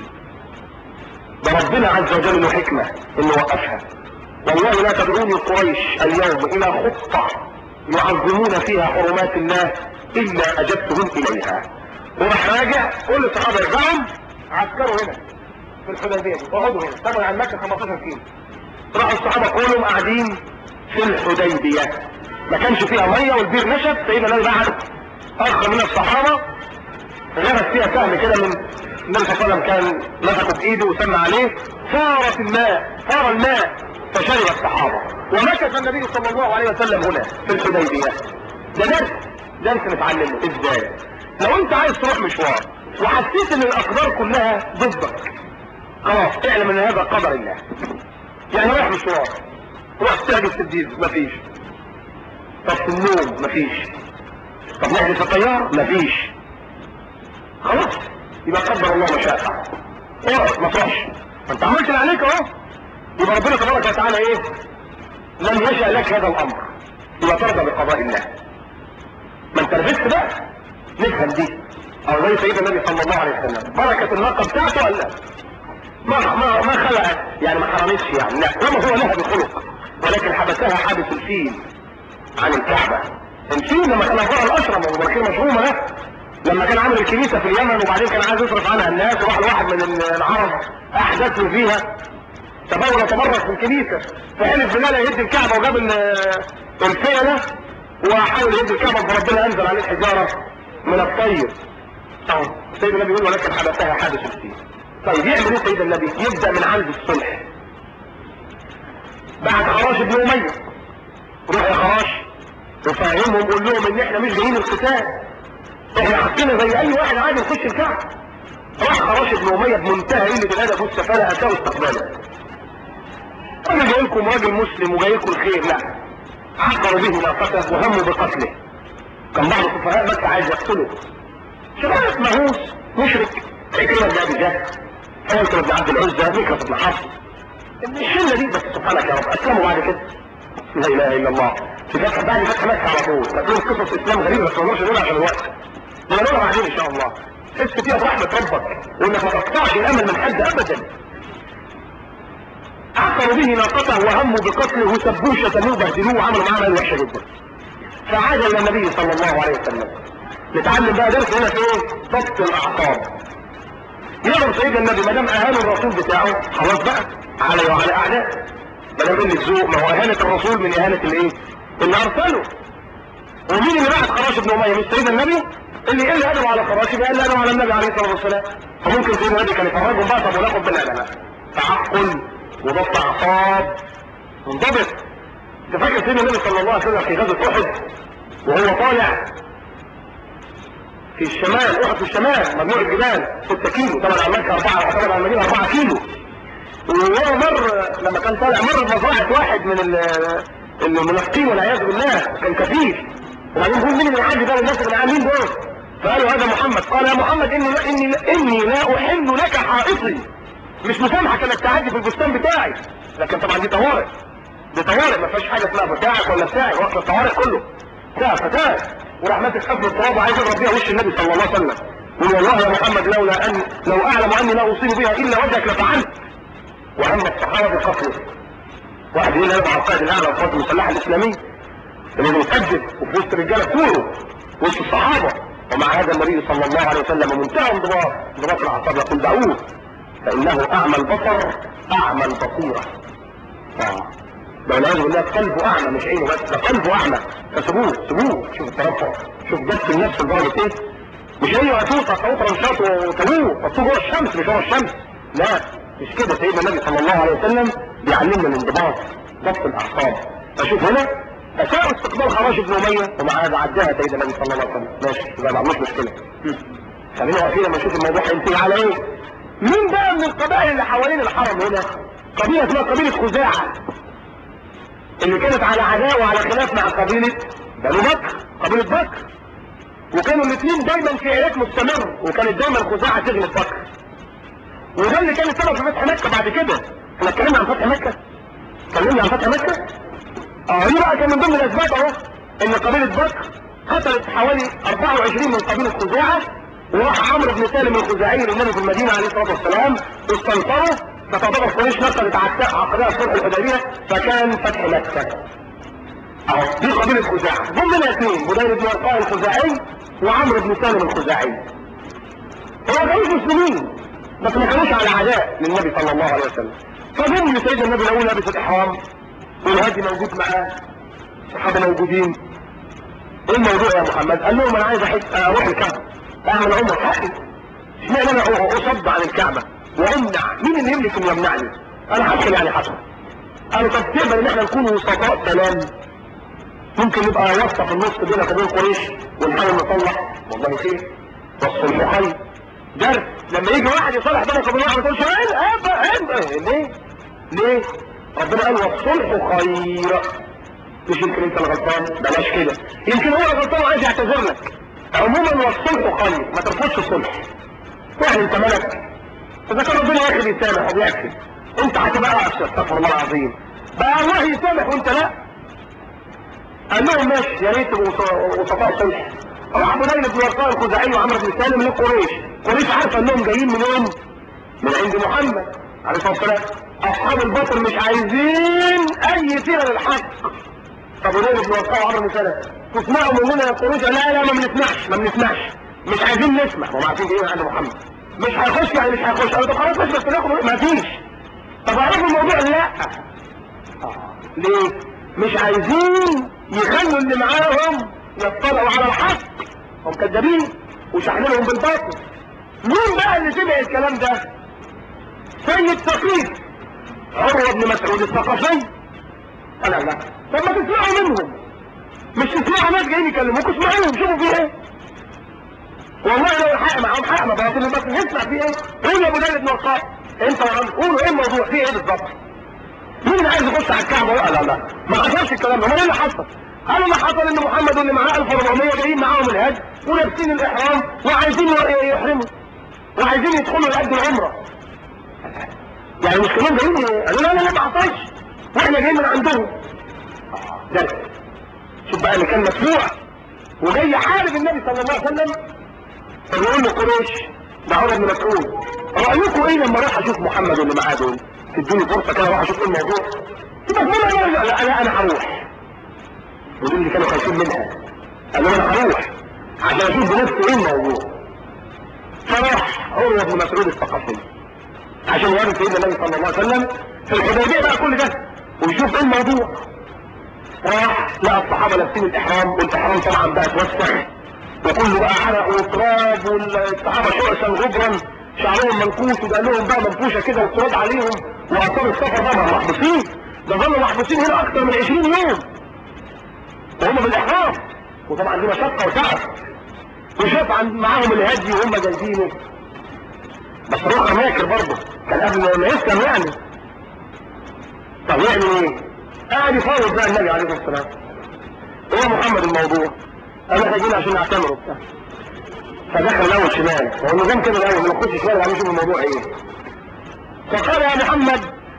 ده ربنا عز وجل له حكمة انه وقفها والله لا تدعوني قريش اليوم الى خطة يعظمون فيها حرمات الله الا اجبتهم اليها وراح راجع كل الصحابة يرجعهم عسكروا هنا في الحديبية دي اقعدوا هنا طبعا عن مكة 15 كيلو راحوا الصحابة كلهم قاعدين في الحديبية ما كانش فيها مية والبير نشف سيدنا النبي بعت اخر من الصحابة غرس فيها سهم كده من النبي صلى الله عليه وسلم كان مسكه بايده وسمى عليه فارت الماء فار الماء فشرب الصحابة ومكث النبي صلى الله عليه وسلم هنا في الحديبية ده درس درس نتعلمه ازاي لو انت عايز تروح مشوار وحسيت ان الاقدار كلها ضدك خلاص اعلم ان هذا قدر الله يعني رايح مشوار روح تحجز تبديل مفيش طب في النوم مفيش طب نحجز في الطيارة مفيش خلاص يبقى قدر الله ما شاء فعل اقعد ما تروحش انت عملت اللي عليك اهو يبقى ربنا تبارك وتعالى ايه لم يشاء لك هذا الامر يبقى ترضى بقضاء الله ما انت لبست بقى نفهم دي او زي سيدنا النبي صلى الله عليه وسلم بركة الناقة بتاعته قال لا ما ما ما خلقت يعني ما حرمتش يعني لا وما هو لها بخلق ولكن حبسها حابس الفيل عن الكعبة الفيل لما كان ابوها الاشرم ابو بكر مشهومة ده لما كان عامل الكنيسة في اليمن وبعدين كان عايز يصرف عنها الناس وراح لواحد من العرب احدث له فيها تبول وتبرك في الكنيسة فحلف بالله لا يهد الكعبة وجاب الفيلة وحاول يهد الكعبة فربنا انزل عليه حجارة من الطير اهو سيد النبي يقول ولكن حدثها حادث الدين طيب يعمل ايه سيد النبي يبدأ من عند الصلح بعد خراش ابن امية روح يا خراش وفهمهم قول لهم ان احنا مش جايين القتال احنا حقنا زي اي واحد عادي يخش الكعبة راح خراش ابن امية بمنتهى قلة الادب والسفالة اتاه استقباله انا جاي لكم راجل مسلم وجاي لكم الخير لا عقروا به ناقته وهموا بقتله كان بعض السفهاء مكة عايز يقتله شباب مهووس مشرك عكرمة بن ابي جهل حيوة بن عبد العزة مكرة بن حفص الشلة دي بس سبحانك يا رب اسلموا بعد كده لا اله الا الله في فتح بعد فتح مكة على طول فتقول قصص اسلام غريبة بس ما نقدرش نقولها عشان الوقت نقولها بعدين ان شاء الله حس فيها برحمة ربك وانك ما تقطعش الامل من حد ابدا اعقروا به ناقته وهموا بقتله سبوه شتموه بهدلوه وعملوا معاه عمل وحشه جدا فعاد الى النبي صلى الله عليه وسلم نتعلم بقى درس هنا في ايه ضبط الاعصاب يقدر سيدنا النبي ما دام اهان الرسول بتاعه خلاص بقى علي وعلى اعداء ما دام قله ذوق ما هو اهانه الرسول من اهانه الايه اللي ارسله ومين اللي بعت خراش ابن اميه مش سيدنا النبي اللي قال ادم على خراش يبقى قال ادم على النبي عليه الصلاه والسلام فممكن سيدنا النبي كان يفرجهم بقى طب وناخد بالادب تعقل وضبط اعصاب منضبط انت فاكر سيدنا النبي صلى الله عليه وسلم في غزوه احد وهو طالع في الشمال احد في الشمال مجموعه جبال 6 كيلو طبعا على مكه 4 طبعا على المدينه 4 كيلو وهو مر لما كان طالع مر بمزرعه واحد من المنافقين والعياذ بالله كان كفيف وبعدين يقول مين اللي يعدي بقى الناس اللي معاه مين دول؟ فقالوا هذا محمد قال يا محمد اني لا اني لا, إني لا احل لك حائطي مش مسامحك انك تعدي في البستان بتاعي لكن طبعا دي طوارئ دي طوارئ ما فيهاش حاجه اسمها بتاعك ولا بتاعي وقت الطوارئ كله بتاع فتاه وراح ماسك قبل التراب وعايز يضرب بيها وش النبي صلى الله عليه وسلم يقول والله يا محمد لولا ان لو اعلم اني لا اصيب بها الا وجهك لفعلت واما الصحابه بقتله واحد يقول انا مع القائد الاعلى للقوات المسلحه الاسلاميه اللي بيسجل وفي وسط الرجاله كله وسط الصحابه ومع هذا النبي صلى الله عليه وسلم منتهى انضباط انضباط الاعصاب يقول دعوه فانه اعمى البصر اعمى البصيره اه ده والعياذ بالله قلبه اعمى مش عينه بس ده قلبه اعمى فسيبوه سيبوه شوف الترفع شوف ضبط النفس لدرجه ايه مش هي هتوطى صوت رنشاط وتبوه حطوه جوه الشمس مش جوه الشمس لا مش كده سيدنا النبي صلى الله عليه وسلم بيعلمنا الانضباط ضبط الاعصاب اشوف هنا اساء استقبال خراج ابن اميه ومع هذا عداها سيدنا النبي صلى الله عليه وسلم ماشي يبقى ما عندوش مشكله خلينا واقفين لما نشوف الموضوع هينتهي على ايه مين بقى من القبائل اللي حوالين الحرم هنا قبيله اسمها قبيله خزاعه اللي كانت على عداء وعلى خلاف مع قبيله بنو بكر قبيله بكر وكانوا الاثنين دايما في عراك مستمر وكانت دايما خزاعه تغلب بكر وده اللي كان السبب في فتح مكه بعد كده احنا اتكلمنا عن فتح مكه اتكلمنا عن فتح مكه اه دي بقى كان من ضمن الاسباب اهو ان قبيله بكر قتلت حوالي 24 من قبيله خزاعه وراح عمرو بن سالم الخزاعي للنبي في المدينه عليه الصلاه والسلام واستنصره فتعتبر قريش نقلت عقدها صلح الحديبيه فكان فتح مكه اهو دي قبيله خزاعه هم من اثنين بدير بن ورقاء الخزاعي وعمرو بن سالم الخزاعي هو كانوش مسلمين بس ما كانوش على عداء للنبي صلى الله عليه وسلم فجم لسيدنا النبي الاول لابس الاحرام والهادي موجود معاه الصحابه موجودين ايه الموضوع يا محمد قال لهم انا عايز احس اروح الكعبه اعمل عمره حقي اشمعنى انا اصد عن الكعبه وامنع مين اللي يملك انه يمنعني انا هدخل يعني حصل قالوا طب تقبل ان احنا نكون وسطاء سلام ممكن نبقى واسطه في النص بينك وبين قريش ونحاول نصلح والله خير والصلح خير درس لما يجي واحد يصلح بينك وبين واحد ما تقولش عين ليه ليه ربنا قال والصلح خير مش يمكن انت الغلطان بلاش كده يمكن هو الغلطان وعايز يعتذر لك عموما والصلح خير ما ترفضش الصلح يعني انت ملك اذا كان ربنا ياخد يسامح وبيكفي انت هتبقى استغفر الله العظيم بقى الله يسامح وانت لا قال لهم ماشي يا ريت وسطاء صلح راح بديل بن ورقاء الخزاعي وعمرو بن سالم لقريش قريش عارفه انهم جايين منين من عند محمد عليه الصلاه والسلام اصحاب الباطل مش عايزين اي سيره للحق طب بديل بن ورقاء وعمرو بن سالم تسمعوا مننا يا قريش لا لا ما بنسمعش ما بنسمعش مش عايزين نسمع هم عارفين جايين عند محمد مش هيخش يعني مش هيخش قالوا طب خلاص بس بس ناخد ما فيش طب اعرفوا الموضوع لا ليه مش عايزين يخلوا اللي معاهم يطلعوا على الحق هم كذابين وشحنلهم بالباطل مين بقى اللي سمع الكلام ده سيد ثقيف عروه بن مسعود الثقفي انا لا طب ما تسمعوا منهم مش تسمعوا ناس جايين يكلموك اسمعوهم شوفوا في ايه والله لو الحق معاهم حق ما باطل بس نسمع في ايه قول يا ابو داود بن وقاص انت يا عم قولوا ايه الموضوع في ايه بالظبط مين اللي عايز يخش على الكعبه لا لا لا ما حصلش الكلام ده امال ايه اللي حصل قالوا اللي حصل ان محمد واللي معاه 1400 جايين معاهم الهج ولابسين الاحرام وعايزين يحرموا وعايزين يدخلوا لقد العمره يعني مش كلهم جايين قالوا لا لا لا ما حصلش واحنا جايين من عندهم درس شوف بقى اللي كان مدفوع وجاي يحارب النبي صلى الله عليه وسلم فبيقول له قريش ده عمر بن مسعود رايكم ايه لما اروح اشوف محمد واللي معاه دول تدوني فرصه كده اروح اشوف ايه الموضوع يبقى لا لا لا لا انا هروح ودول اللي كانوا خايفين منها قالوا انا هروح عشان اشوف بنفسي ايه الموضوع فراح عروه بن مسعود الثقفي عشان يقابل سيدنا النبي صلى الله عليه وسلم في الحديبيه بقى كل ده ويشوف ايه الموضوع راح لقى الصحابه لابسين الاحرام والاحرام طبعا بقى اتوسخ وكله بقى عرق وتراب والصحابه شعثا غبرا شعرهم منكوش وبقى لهم بقى منفوشه كده والتراب عليهم واثار السفر بقى محبوسين ده ظلوا محبوسين هنا اكثر من 20 يوم وهم بالاحرام وطبعا دي مشقه وتعب وشاف عن معاهم الهدي وهم جايبينه بس روح ماكر برضه كان قبل ما يسلم يعني طب يعمل ايه؟ قاعد يفاوض بقى النبي عليه الصلاه والسلام هو محمد الموضوع قال احنا جينا عشان نعتمر وبتاع فدخل الاول شمال هو النظام كده الاول ما نخش شمال وبعدين نشوف الموضوع ايه فقال يا محمد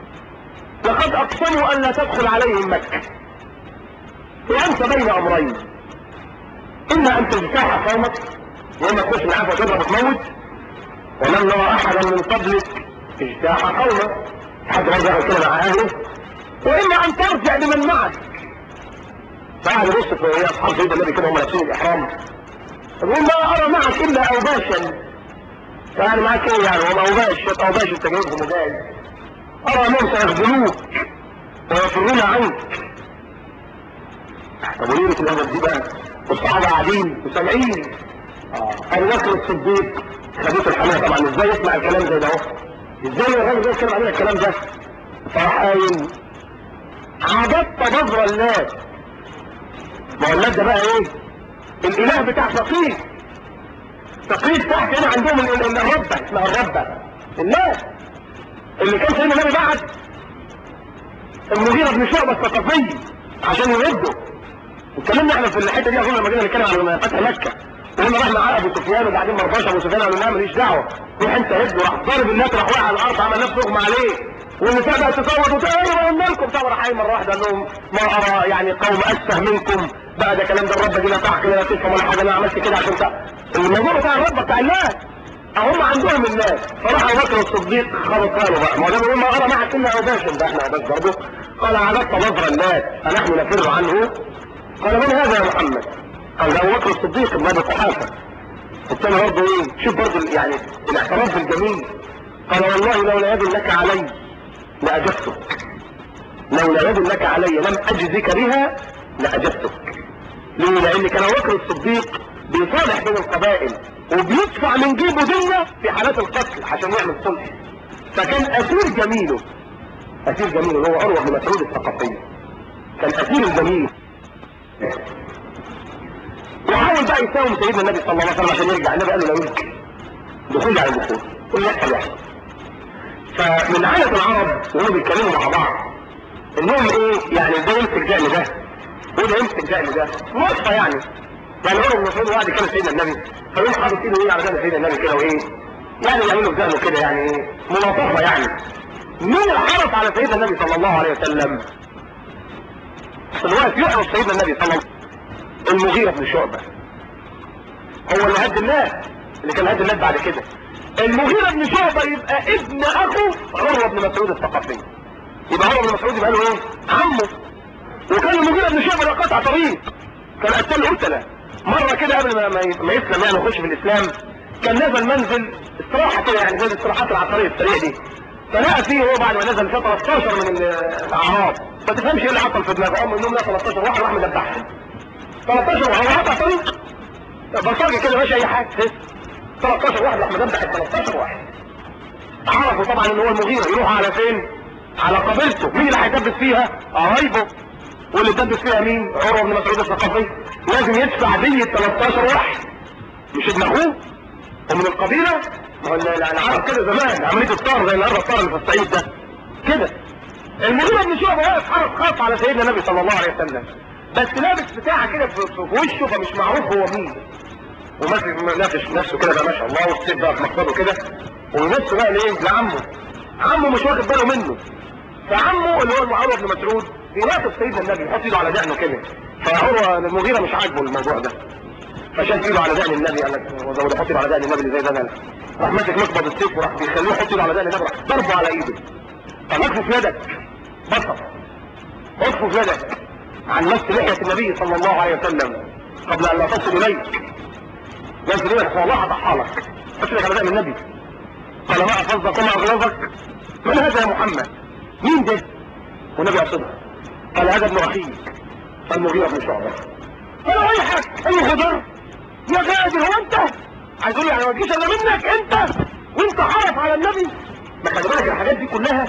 لقد اقسموا ان لا تدخل عليهم مكه وانت بين امرين اما ان تجتاح قومك واما تخش معاك وتضرب وتموت ولم نرى احدا من قبلك اجتاح قومه حد رجع كده مع اهله واما ان ترجع بمن معك فقعد يبص في اصحاب سيدنا النبي كده هم لابسين الاحرام يقول ما ارى معك الا اوباشا فانا معاك ايه يعني هم اوباش اوباش انت جايبهم وجاي ارى انهم سيخذلوك ويفرون عنك طب وليه في الادب دي بقى والصحابه قاعدين وسامعين ابو بكر الصديق خدوه الحمايه طبعا ازاي يسمع الكلام زي ده اهو ازاي الراجل ده يتكلم علينا الكلام ده فراح قايل عبدت بذر الناس ما هو الناس ده بقى ايه الاله بتاع ثقيف ثقيف تحت هنا عندهم ال- ال- الربة اسمها الربة الناس اللي كان سيدنا النبي بعت المغيرة بن شعبة الثقفي عشان يرده اتكلمنا احنا في الحته دي اظن لما جينا نتكلم عن فتح مكه وقلنا راح معاه ابو سفيان وبعدين ما رضاش ابو سفيان قال له لا ماليش دعوه روح انت هد وراح ضارب الناس راح واقع على الارض عمل نفسه اغمى عليه والنساء بقى تصوت وتقول ايوه قلنا لكم طب راح مره واحده قال لهم ما ارى يعني قوم اسفه منكم بقى ده كلام ده الرب دي لا تعقل ولا تفهم ولا حاجه انا عملت كده عشان تع- الموضوع بتاع الرب بتاع الناس هم عندهم الناس فراح ابو بكر الصديق خبط باله بقى ما هو ده بيقول ما ارى معك الا اوباشا ده احنا اوباش برضه قال عبدت نظر الناس فنحن نفر عنه قال من هذا يا محمد قال ده ابو بكر الصديق ابن ابي قحافه الثاني برضه ايه شوف برضه يعني الاعتراف بالجميل قال والله لولا يد لك علي لاجبتك لولا يد لك علي لم اجزك بها لاجبتك ليه لان كان ابو بكر الصديق بيصالح بين القبائل وبيدفع من جيبه دية في حالات القتل عشان يعمل صلح فكان اسير جميله اسير جميله اللي هو عروه بن مسعود الثقفي كان اسير الجميل وحاول بقى يساوم سيدنا النبي صلى الله عليه وسلم عشان يرجع النبي قال له لا يمكن دخول على الدخول قل يحصل يحصل فمن عادة العرب وهم بيتكلموا مع بعض انهم ايه يعني ده يمسك ده لده وده يمسك ده لده وقفه يعني يعني عمر بن مسعود وقعد كده سيدنا النبي فيقوم حاطط ايده ايه على جنب سيدنا النبي كده وايه يعني يعملوا في ذهنه كده يعني ايه ملاطفه يعني مين اللي حرص على سيدنا النبي صلى الله عليه وسلم الوقت يحرص سيدنا النبي صلى الله عليه وسلم المغيرة بن شعبة هو اللي هد الناس اللي كان هد الناس بعد كده المغيرة بن شعبة يبقى ابن اخو عروة بن مسعود الثقفي يبقى عروة بن مسعود يبقى له ايه عمه وكان المغيرة بن شعبة ده قطع طريق كان قتال قتلة مرة كده قبل ما, ما ما يسلم يعني ويخش في الاسلام كان نزل منزل استراحة كده يعني زي الاستراحات العقارية السريعة دي فلقى فيه هو بعد ما نزل فيه 13 من الاعراب ما تفهمش ايه اللي حصل في دماغه هم انهم 13 واحد راح مدبحهم 13 واحد قطع طريق بصرجة كده ماشي اي حاجه 13 واحد راح مدبح ال 13 واحد عرفوا طبعا ان هو المغيرة يروح على فين على قبيلته مين اللي هيدبس فيها قرايبه واللي دبس فيها مين عروه بن مسعود الثقفي لازم يدفع دية 13 واحد مش ابن اخوه ومن القبيلة ما هو العرب كده زمان عملية الطار زي النهارده الطار اللي في الصعيد ده كده المغيرة بن شعبة واقف حرس خاص على سيدنا النبي صلى الله عليه وسلم بس لابس بتاعه كده في, في وشه فمش معروف هو مين وماسك نافش نفسه كده بقى ما شاء الله والسيف بقى في مقصده كده ويبص بقى ليه لعمه عمه مش واخد باله منه فعمه اللي هو المعاويه بن مسعود بينافس سيدنا النبي يحط ايده على دقنه كده فهو المغيره مش عاجبه الموضوع ده فشد ايده على دقن النبي قال لك هو ده يحط ايده على دقن النبي اللي زي ده راح ماسك مقبض السيف وراح بيخليه يحط ايده على دقن النبي راح ضربه على ايده طب اكفف يدك بطل اكفف يدك عن مس لحيه النبي صلى الله عليه وسلم قبل ان لا تصل اليك نزل ايه والله هضحى لك اسلك على دقن النبي قال ما افضك وما اغلظك من هذا يا محمد مين ده والنبي يقصدها قال هذا ابن اخيك المغيرة بن شعبة قال ويحك اي خضر يا غادر هو انت عايز اقول يعني ما تجيش الا منك انت وانت حرف على النبي ما خلي بالك الحاجات دي كلها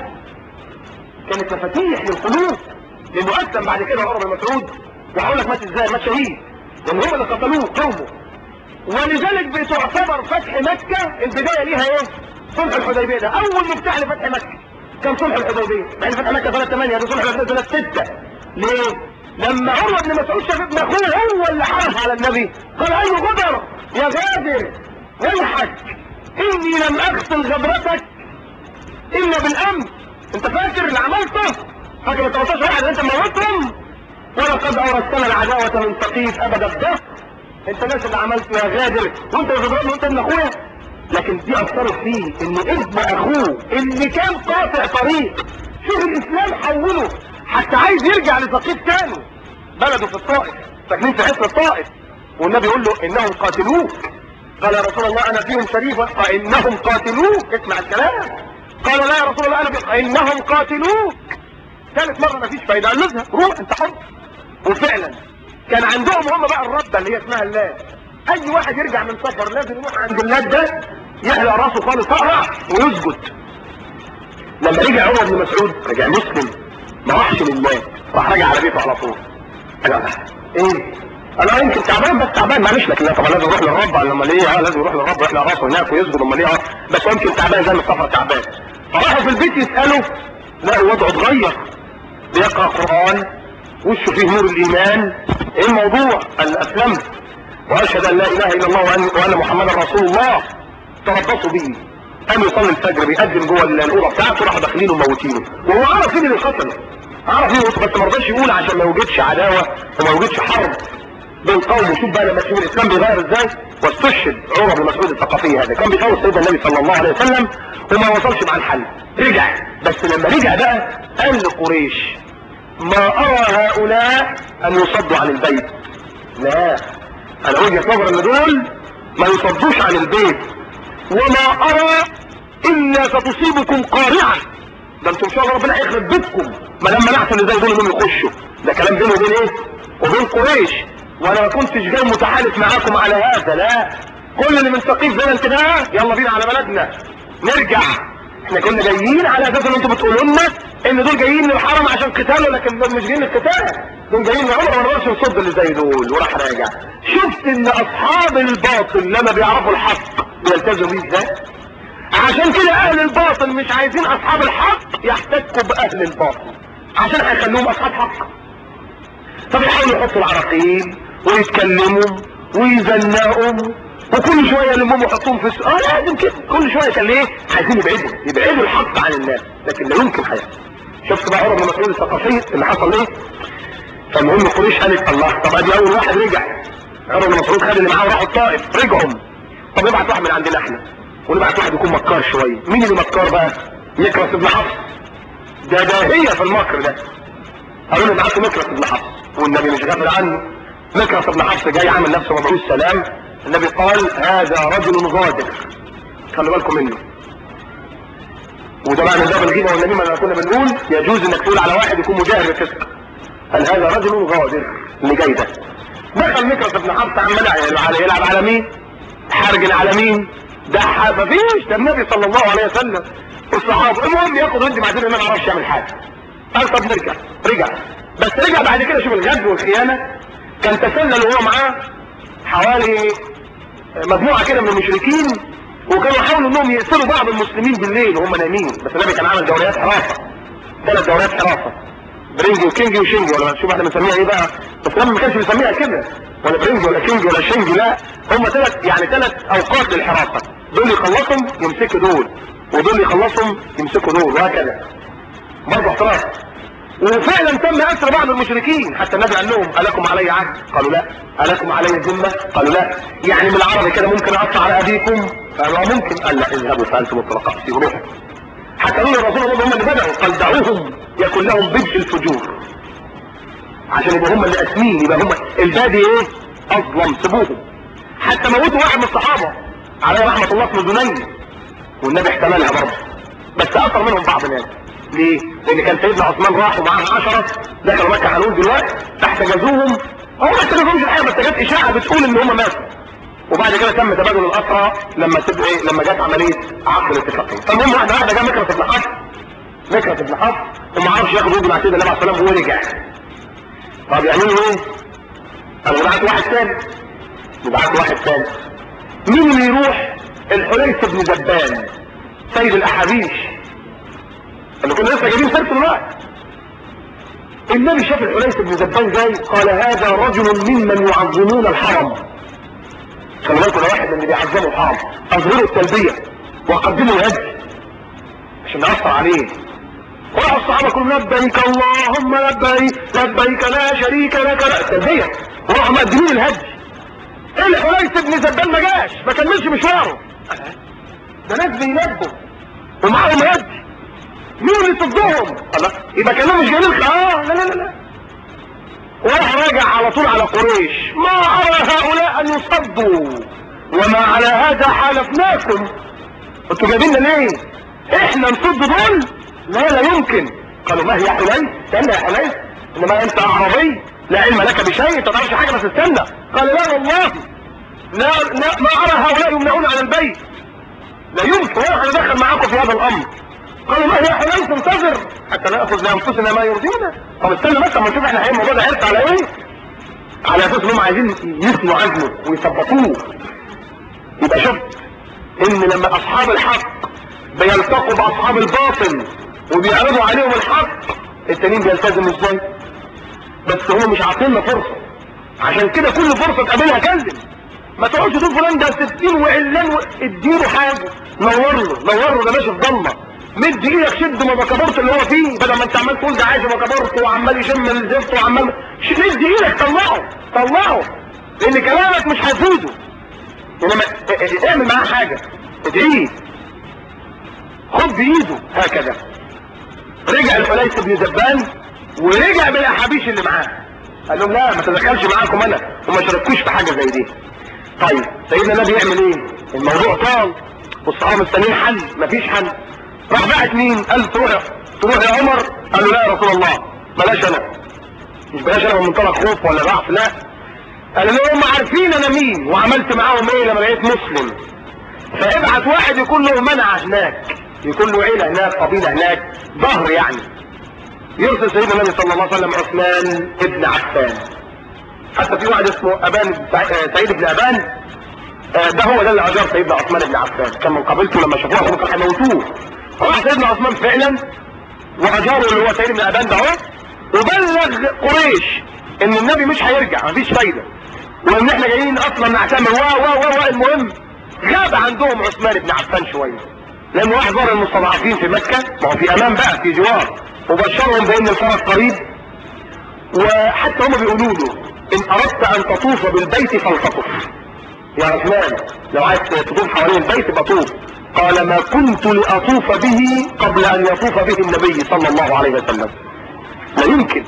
كانت مفاتيح للقلوب لانه اسلم بعد كده عمر بن مسعود وهقول لك مات ازاي مات شهيد لان هم اللي قتلوه قومه ولذلك بتعتبر فتح مكة البداية ليها ايه صلح الحديبية ده اول مفتاح لفتح مكة كان صلح الحديبية مع ان فتح مكة سنة 8 ده صلح الحديبية سنة 6 ليه لما عمر بن مسعود شاف ابن اخوه هو اللي حرف على النبي قال اي غدر يا غادر ويحك اني لم اغسل غدرتك الا بالامس انت فاكر اللي عملته فاكر ال 13 واحد اللي انت موتهم ولقد اورثتنا العداوة من ثقيف ابد الدهر انت الناس اللي عملته يا غادر وانت بتضربني وانت ابن اخويا لكن دي اثرت فيه ان ابن اخوه اللي كان قاطع طريق شوف الاسلام حوله حتى عايز يرجع لثقيف تاني بلده في الطائف ساكنين في حصن الطائف والنبي يقول له انهم قاتلوك قال يا رسول الله انا فيهم شريف قال انهم قاتلوك اسمع الكلام قال لا يا رسول الله انا فيهم انهم قاتلوك ثالث مره مفيش فايده قال له اذهب روح انت حر وفعلا كان عندهم هم بقى الرده اللي هي اسمها اللات اي واحد يرجع من سفر لازم يروح عند اللات ده يحلق راسه خالص اقرع ويسجد لما رجع عمر بن مسعود رجع مسلم ما راحش لله راح راجع على بيته على طول انا ايه انا يمكن تعبان بس تعبان معلش لكن طبعا لازم يروح للرب لما ليه اه لازم يروح للرب يحلق راسه هناك ويسجد امال ايه اه بس هو يمكن تعبان زي ما السفر تعبان فراحوا في البيت يسالوا لقوا وضعه اتغير بيقرا قران وشه فيه نور الايمان ايه الموضوع قال اسلمت واشهد ان لا اله الا الله وان, وأن محمدا رسول الله تربصوا به قام يصلي الفجر بيقدم جوه الاوضه بتاعته راحوا داخلينه وموتينه وهو عرف مين اللي قتله عرف مين بس ما رضاش يقول عشان ما يوجدش عداوه وما يوجدش حرب بين قوم وشوف بقى لما تشوف الاسلام بيغير ازاي واستشهد عمر بن مسعود الثقفي هذا كان بيخوف سيدنا النبي صلى الله عليه وسلم وما وصلش مع الحل رجع بس لما رجع بقى قال لقريش ما ارى هؤلاء ان يصدوا عن البيت لا انا وجهة نظر ان دول ما يصدوش عن البيت وما ارى الا ستصيبكم قارعة ده انتم ان شاء الله ربنا هيخرب بيتكم ما لما نحصل اللي زي دول انهم يخشوا ده كلام بينه وبين ايه وبين قريش وانا ما كنتش جاي متحالف معاكم على هذا لا كل اللي من ثقيف زي انت ده يلا بينا على بلدنا نرجع احنا كنا جايين على اساس ان انتم بتقولوا لنا ان دول جايين للحرم عشان قتال لكن دول مش جايين للقتال دول جايين لعمر ما نقدرش نصد اللي زي دول وراح راجع شفت ان اصحاب الباطل لما بيعرفوا الحق بيلتزموا بيه ازاي عشان كده اهل الباطل مش عايزين اصحاب الحق يحتكوا باهل الباطل عشان هيخلوهم اصحاب حق فبيحاولوا يحطوا العراقيل ويتكلموا ويزنقوا وكل شويه يلمهم يحطوهم في اه لازم كده كل شويه كان ايه عايزين يبعدوا يبعدوا الحق عن الناس لكن لا يمكن حياه شفت بقى عمر بن مسعود الثقفي اللي حصل ايه فالمهم قريش قالت الله طب ادي اول واحد رجع عمر بن مسعود خد اللي معاه وراحوا الطائف رجعوا طب نبعت واحد من عندنا احنا ونبعت واحد يكون مكار شويه مين اللي مكار بقى مكرس بن حفص ده داهيه في المكر ده قالوا له ابعتوا مكرس بن حفص والنبي مش غافل عنه مكرس بن حفص جاي عامل نفسه مبعوث سلام النبي قال هذا رجل غادر خلوا بالكم منه وده معنى باب الغيبه والنميمه اللي كنا بنقول يجوز انك تقول على واحد يكون مجاهر بالفسق قال هذا رجل غادر اللي جاي ده دخل مكرس بن حفص عمال يلعب يلعب على مين حرج على مين ده مفيش ده النبي صلى الله عليه وسلم والصحابه المهم ياخد ودي بعدين ما نعرفش يعمل حاجه قال طب نرجع رجع بس رجع بعد كده شوف الغدر والخيانه كان تسلل وهو معاه حوالي مجموعه كده من المشركين وكانوا يحاولوا انهم يقتلوا بعض المسلمين بالليل وهم نايمين بس النبي كان عامل دوريات حراسه ثلاث دوريات حراسه برنجي وكينجي وشنجي ولا شوف احنا بنسميها ايه بقى بس لما ما كانش بيسميها كده ولا برنجي ولا كينجي ولا شنجي لا هم ثلاث يعني ثلاث اوقات للحراسه دول يخلصهم يمسكوا دول ودول يخلصهم يمسكوا دول وهكذا برضه احتراف وفعلا تم اسر بعض المشركين حتى النبي قال لهم الكم علي عهد قالوا لا الكم علي ذمه قالوا لا يعني من العربي كده ممكن اقطع على ابيكم قالوا ممكن قال لا اذهبوا فانتم الطلقاء في روحوا حتى قالوا الرسول الله هم اللي بدأوا قال دعوهم يكون لهم بدء الفجور عشان يبقى هم اللي اسمين يبقى هم البادي ايه اظلم سيبوهم حتى موتوا واحد من الصحابة عليه رحمة الله اسمه زنين والنبي احتملها برضه بس اثر منهم بعض الناس ليه؟ لان كان سيدنا عثمان راح ومعاه عشرة دخلوا مكة هنقول دلوقتي احتجزوهم هم ما احتجزوهمش الحقيقة بس جت اشاعة بتقول ان هم ماتوا وبعد كده تم تبادل الاسرى لما تبقى ايه لما جت عمليه عقد الاتفاقيه فالمهم واحده واحده جه مكرس بن حفص مكرس بن حفص وما عرفش ياخد وجه مع سيدنا النبي عليه الصلاه والسلام وهو رجع طب يعملوا ايه؟ قالوا نبعت واحد ثاني نبعت واحد ثاني مين اللي يروح؟ الحليس بن زبان سيد الاحابيش اللي كنا لسه جايبين سيرته دلوقتي النبي شاف الحليس بن زبان جاي قال هذا رجل ممن يعظمون الحرم خلي بالكم ده واحد من اللي بيعظموا الحرم اظهروا التلبيه وقدموا الهدي عشان نأثر عليه وراحوا الصحابه كلهم لبيك اللهم لبيك لبيك لا شريك لك لا التلبيه وراحوا مقدمين الهدي ايه الحليس بن زبان ما جاش ما كملش مشواره ده ناس بيلبوا ومعاهم هدي مين اللي صدهم الله يبقى كانوا مش جايين اه لا لا لا لا وراح راجع على طول على قريش ما ارى هؤلاء ان يصدوا وما على هذا حالفناكم انتوا جايبيننا ليه احنا نصد دول لا لا يمكن قالوا ما هي حليس استنى يا حليس انما انت اعرابي لا علم لك بشيء انت تعرفش حاجه بس استنى قال لا والله لا, لا ما ارى هؤلاء يمنعون عن البيت لا يمكن وانا هندخل معاكم في هذا الامر قالوا ما هي حليس انتظر حتى ناخذ لانفسنا ما يرضينا طب استنى بس اما نشوف احنا هي الموضوع ده هيرسى على ايه على اساس انهم عايزين يثنوا عزمه ويثبطوه يبقى شفت ان لما اصحاب الحق بيلتقوا باصحاب الباطل وبيعرضوا عليهم الحق التانيين بيلتزموا ازاي بس هم مش عاطيننا فرصه عشان كده كل فرصه تقابلها كلم ما تقعدش تقول فلان ده 60 وعلان و... اديله حاجه نور له نور له ده ماشي في ضلمه مد ايدك شد مبكبرت اللي هو فيه بدل ما انت عمال تقول ده عايز مبكبرت وعمال يشم الزفت وعمال ش- مد ايدك طلعه طلعه لان كلامك مش هيفوده انما ا- ا- اعمل معاه حاجه ادعيه خد بايده هكذا رجع الحليس بن زبان ورجع بالاحابيش اللي معاه قال لهم لا ما تدخلش معاكم انا وما شاركوش في حاجه زي دي طيب سيدنا النبي يعمل ايه الموضوع طال والصحابه مستنيين حل مفيش حل راح بعت مين قال تروح تروح يا عمر قال له لا يا رسول الله بلاش انا مش بلاش انا من منطلق خوف ولا ضعف لا قال له هم عارفين انا مين وعملت معاهم ايه لما بقيت مسلم فابعت واحد يكون له منع هناك يكون له عيله هناك قبيله هناك ظهر يعني يرسل سيدنا النبي صلى الله عليه وسلم عثمان ابن عفان حتى في واحد اسمه ابان سع- سعيد بن ابان آه، ده هو ده اللي اجار سيدنا عثمان بن عفان كان من قبيلته لما شافوه هم كانوا هيموتوه فراح سيدنا عثمان فعلا واجاره اللي هو سيد بن ابان ده اهو وبلغ قريش ان النبي مش هيرجع مفيش فايده وان احنا جايين اصلا نعتمر و و و و المهم غاب عندهم عثمان بن عفان شويه لانه احضر المستضعفين في مكه ما هو في امان بقى في جوار وبشرهم بان الفرج قريب وحتى هم بيقولوا له ان اردت ان تطوف بالبيت فلتطف يا عثمان لو عايز تطوف حوالين البيت يبقى طوف قال ما كنت لأطوف به قبل أن يطوف به النبي صلى الله عليه وسلم لا يمكن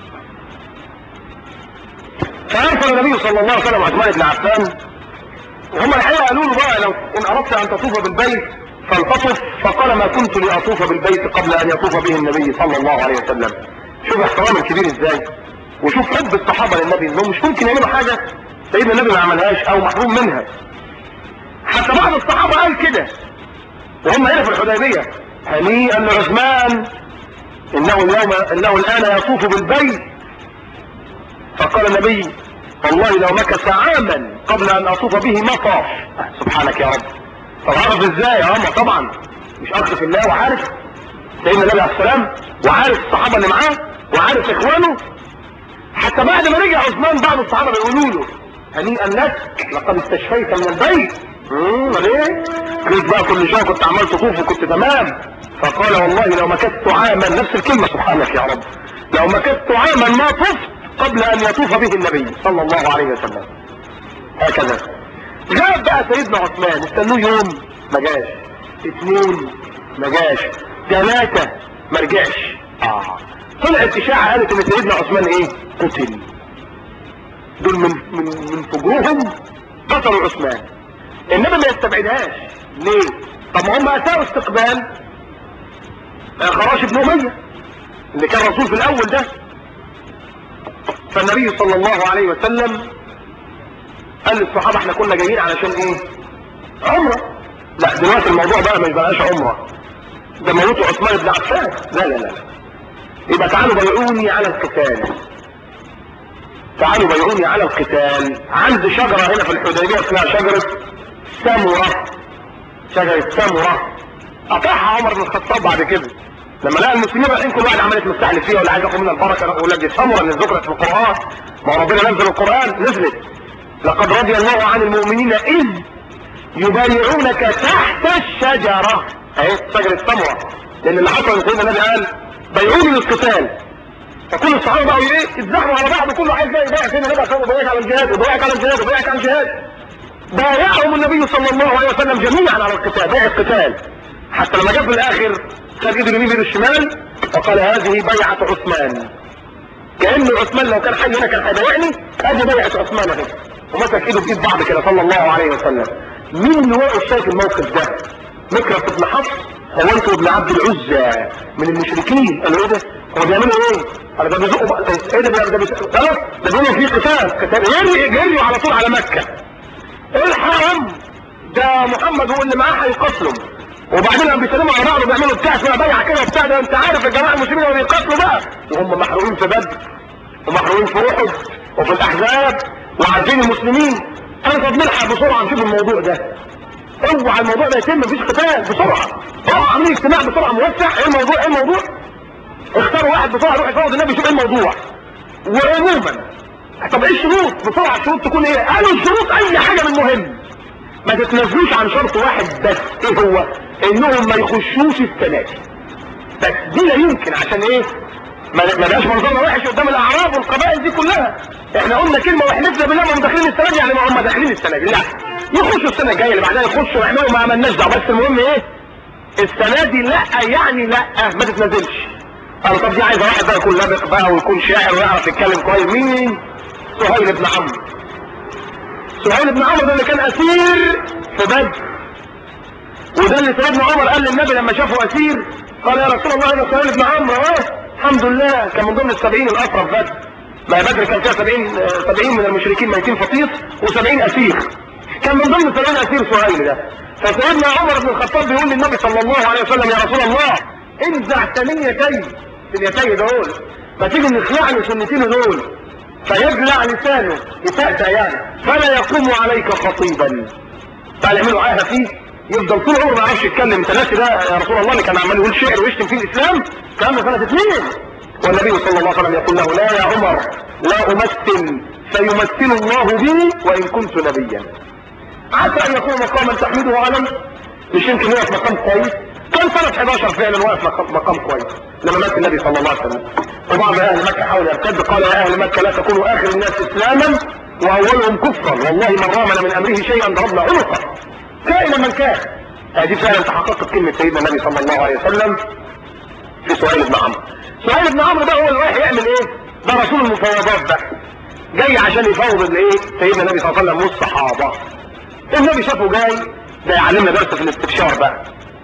فأرسل النبي صلى الله عليه وسلم عثمان بن عفان وهم الحقيقة قالوا له بقى لو إن أردت أن تطوف بالبيت فالتطف فقال ما كنت لأطوف بالبيت قبل أن يطوف به النبي صلى الله عليه وسلم شوف احترام الكبير ازاي وشوف حب الصحابة للنبي انهم مش ممكن يعملوا حاجة سيدنا النبي ما عملهاش او محروم منها حتى بعض الصحابة قال كده وهم هنا في الحديبية هنيئا لعثمان انه اليوم انه الان يطوف بالبيت فقال النبي والله لو مكث عاما قبل ان اطوف به ما طاف سبحانك يا رب طب عرف ازاي يا عمر طبعا مش اخ في الله وعارف سيدنا النبي عليه السلام وعارف الصحابه اللي معاه وعارف اخوانه حتى بعد ما رجع عثمان بعض الصحابه بيقولوا له هنيئا لك لقد استشفيت من البيت امم ليه؟ قلت بقى كل شويه كنت عمال تطوف وكنت تمام فقال والله لو مكثت عاما نفس الكلمه سبحانك يا رب لو مكثت عاما ما طفت قبل ان يطوف به النبي صلى الله عليه وسلم هكذا جاء بقى سيدنا عثمان استنوه يوم ما جاش اثنين ما جاش ثلاثة ما رجعش اه طلعت اشاعة قالت ان سيدنا عثمان ايه قتل دول من من من فجورهم قتلوا عثمان النبي ما يستبعدهاش ليه طب ما هم اساءوا استقبال خراش بن اميه اللي كان رسول في الاول ده فالنبي صلى الله عليه وسلم قال للصحابة احنا كنا جايين علشان ايه عمرة لا دلوقتي الموضوع بقى ما يبقاش عمرة ده موتوا عثمان بن عفان لا لا لا يبقى تعالوا بيعوني على القتال تعالوا بيعوني على القتال عند شجرة هنا في الحديبية اسمها شجرة سامورة شجرة سامورة قطعها عمر بن الخطاب بعد كده لما لقى المسلمين رايحين كل واحد عمال يتمسح فيها ولا عايز ياخد منها البركه ولا دي سمره اللي ذكرت في القران ما ربنا نزل القران نزلت لقد رضي الله عن المؤمنين اذ يبايعونك تحت الشجره اهي شجره سمره لان اللي حصل ان سيدنا النبي قال بايعوني للقتال فكل الصحابه بقوا ايه اتزحموا على بعض كله عايز بقى يبايع سيدنا النبي عشان يبايعك على الجهاد يبايعك على الجهاد يبايعك على الجهاد بايعهم النبي صلى الله عليه وسلم جميعا على القتال بيع القتال حتى لما جاء في الاخر خد ايده اليمين بايده الشمال وقال هذه بيعة عثمان كأن عثمان لو كان حي هنا كان هيبايعني هذه بيعة عثمان اهي ومسك ايده بايد بعض كده صلى الله عليه وسلم مين اللي واقف شايف الموقف ده مكرس بن حفص هو انت ابن عبد العزى من المشركين قالوا ايه ده هو بيعملوا ايه قال ده بيزقوا بقى ايه ده ده بيزقوا خلاص ده بيقولوا في قتال قتال جري جريوا على طول على مكه الحرم ده محمد هو اللي معاه هيقتلهم وبعدين لما بيسلموا على بعض وبيعملوا بتاع اسمها بيعه كده وبتاع ده انت عارف الجماعه المسلمين اللي بيقاتلوا بقى وهم محروقين في بدر ومحروقين في احد وفي الاحزاب وعارفين المسلمين انا طب نلحق بسرعه نشوف الموضوع ده اوعى الموضوع ده يتم مفيش قتال بسرعه اوعى عاملين اجتماع بسرعه موسع ايه الموضوع ايه الموضوع اختاروا واحد بسرعه يروح يفوض النبي يشوف ايه الموضوع وعموما طب ايه الشروط بسرعه الشروط تكون ايه قالوا الشروط اي حاجه من مهم ما تتنازلوش عن شرط واحد بس ايه هو انهم ما يخشوش السنة دي بس دي لا يمكن عشان ايه ما ما بقاش منظرنا وحش قدام الاعراب والقبائل دي كلها احنا قلنا كلمه وحلفنا بالله ما هم داخلين السنه دي يعني ما هم داخلين السنه دي لا يخشوا السنه الجايه اللي بعدها يخشوا ويعملوا ما عملناش دعوه بس المهم ايه السنه دي لا يعني لا ما تتنازلش انا طب دي عايزه واحد بقى يكون لابق بقى ويكون شاعر ويعرف يتكلم كويس مين سهيل بن عمرو سهيل بن عمرو ده اللي كان اسير في بدر وده اللي سيدنا عمر قال للنبي لما شافه اسير قال يا رسول الله انا سهيل بن عمرو اه الحمد لله كان من ضمن السبعين الاسرى في بدر ما بدر كان فيها 70 70 من المشركين ميتين فطيس و70 اسير كان من ضمن 70 اسير سهيل ده فسيدنا عمر بن الخطاب بيقول للنبي صلى الله عليه وسلم يا رسول الله انزع ثنيتي ثنيتي دول ما تيجي نخلع له سنتين دول فيبلع لسانه يتأتى يعني فلا يقوم عليك خطيبا تعال يعملوا عاهة فيه يفضل طول عمره ما يعرفش يتكلم انت ناسي ده يا رسول الله اللي كان عمال يقول شعر ويشتم فيه الاسلام كان ده سنه اثنين والنبي صلى الله عليه وسلم يقول له لا يا عمر لا امثل سيمثل الله بي وان كنت نبيا عسى ان يكون مقاما تحمده علم مش يمكن يقف مقام كويس كان سنة 11 فعلا واقف مقام, مقام كويس لما مات النبي صلى الله عليه وسلم وبعض اهل مكة حاول يرتد قال يا اهل مكة لا تكونوا اخر الناس اسلاما واولهم كفرا والله من رامنا من امره شيئا ضربنا عنقه كائنا من كان هذه فعلا تحققت كلمة سيدنا النبي صلى الله عليه وسلم في سهيل بن عمرو سهيل بن عمرو ده هو اللي رايح يعمل ايه ده رسول المفاوضات ده جاي عشان يفاوض الايه سيدنا النبي صلى الله عليه وسلم والصحابه النبي شافه جاي ده يعلمنا درس في الاستبشار بقى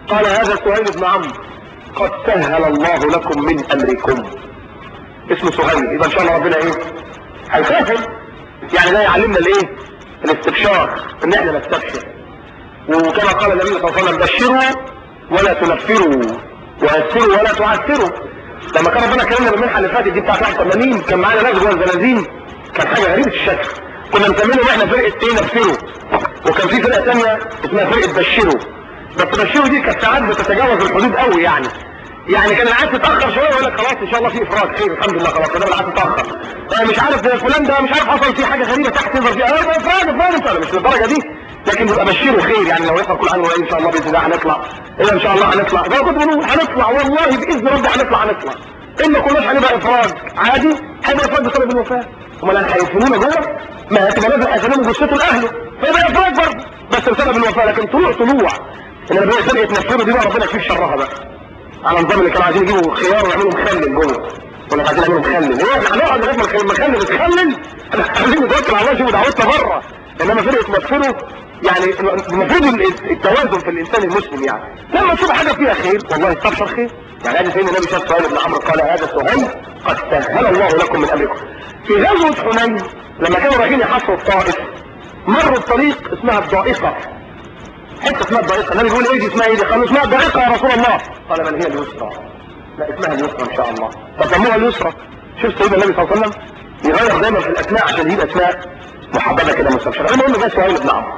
قال هذا سهيل بن عمرو قد سهل الله لكم من امركم اسمه سهيل يبقى ان شاء الله ربنا ايه هيسهل يعني ده يعلمنا الايه الاستبشار ان احنا نستبشر وكما قال النبي صلى الله عليه وسلم بشروا ولا تنفروا ويسروا ولا تعسروا لما كان ربنا كلمنا بالمنحه اللي فاتت دي بتاعت 81 كان معانا ناس جوه الزنازين كان حاجه غريبه الشكل كنا مسمينهم احنا فرقه ايه نفسروا وكان في فرقه ثانيه اسمها فرقه بشروا بس بشروا دي كانت ساعات بتتجاوز الحدود قوي يعني يعني كان العاد تتاخر شويه ويقول لك خلاص ان شاء الله في افراج خير الحمد لله خلاص كده العاد تتاخر آه مش عارف ده فلان ده مش عارف حصل فيه حاجه غريبه تحت يظهر فيها اه ده افراج افراج ان شاء الله مش للدرجه دي لكن يبقى بشره خير يعني لو يحصل كل عنه ان شاء الله باذن الله هنطلع ايه ان شاء الله هنطلع زي ما كنت بنقول هنطلع والله باذن ربي هنطلع هنطلع ان ما كناش هنبقى افراج عادي هيبقى افراج بسبب الوفاه امال هيدفنونا جوه ما هتبقى لازم هيسلموا جثته لاهله فيبقى افراج برضه بس بسبب الوفاه لكن طلوع طلوع انما بقى فرقه نفسه دي بقى ربنا يكفيك شرها بقى على نظام اللي كانوا عايزين يجيبوا خيار ويعملوا مخلل جوه ولا عايزين يعملوا مخلل ايه احنا هنقعد لغايه ما المخلل يتخلل احنا عايزين نتوكل على الله نشوف دعوتنا بره انما فرقه نفسه يعني المفروض التوازن في الانسان المسلم يعني لما تشوف حاجه فيها خير والله استبشر خير يعني هذه سيدنا النبي شاف سهيل بن عمرو قال هذا سهيل قد سهل الله لكم من امركم في غزوه حنين لما كانوا رايحين يحصروا الطائف مروا الطريق اسمها الضائقه حته اسمها الضائقه النبي بيقول ايه دي اسمها ايه دي قالوا اسمها الضائقه يا رسول الله قال بل هي اليسرى لا اسمها اليسرى ان شاء الله فسموها اليسرى شوف سيدنا النبي صلى الله عليه وسلم يغير دايما في الاسماء عشان يجيب اسماء محببه كده مستبشره المهم ده سهيل بن عمرو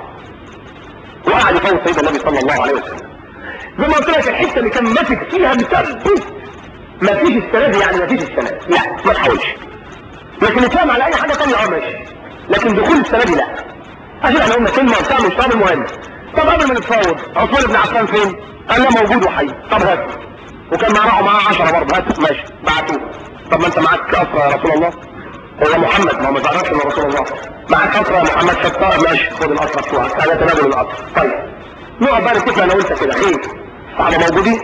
وقعد يفوت سيدنا النبي صلى الله عليه وسلم زي ما قلت لك الحته اللي كان ماسك فيها مثبت ما فيش السنه دي يعني ما فيش السنه دي لا ما تحاولش لكن نتفاهم على اي حاجه ثانيه اه ماشي لكن دخول السنه دي لا عشان احنا قلنا كلمه وبتاع مش طالب مهم طب قبل ما نتفاوض عثمان بن عفان فين؟ قال لا موجود وحي طب هاته وكان معاه معاه 10 برضه هاته ماشي بعتوه طب ما انت معاك اسرى يا رسول الله هو محمد ما هو ما تعرفش من رسول الله معاك اسرى يا محمد فتار ماشي خد الاسرى بتوعك هذا تبادل الاسرى طيب نقعد بقى نتفق انا وانت كده خير صعبه موجودين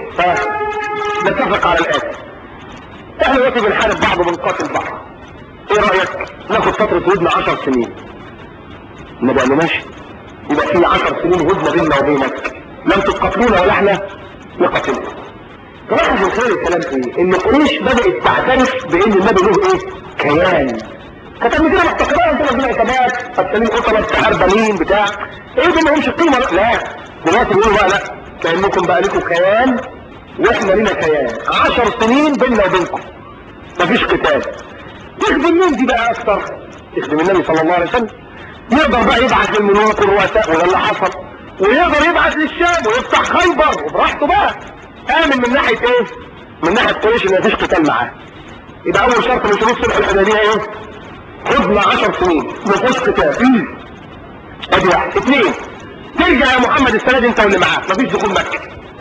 فنتفق على الاتي احنا دلوقتي بنحارب بعض وبنقاتل بعض ايه رايك ناخد فتره هدنه 10 سنين النبي قال له ماشي يبقى في 10 سنين هدنه بيننا وبينك لم تقاتلونا ولا احنا نقاتلكم تلاحظ من خلال الكلام ايه ان قريش بدات تعترف بان النبي له ايه كيان كانت قبل كده محتقرين انت ربنا عتبات فتانين قتلة بتاع مين بتاع ايه ده ما لهمش قيمه لا دلوقتي بيقولوا بقى لا كانكم بقى لكم كيان واحنا لنا كيان 10 سنين بيننا وبينكم مفيش قتال تخدم مين دي بقى اكتر تخدم النبي صلى الله عليه وسلم يقدر بقى يبعث للملوك والرؤساء وده اللي حصل ويقدر يبعث للشام ويفتح خيبر وبراحته بقى امن من ناحيه ايه من ناحيه قريش ان مفيش قتال معاه يبقى اول شرط من شروط صلح الحديبيه ايه خدنا 10 سنين مفيش قتال ادي واحد اثنين ترجع يا محمد السنه دي انت واللي معاك مفيش دخول مكه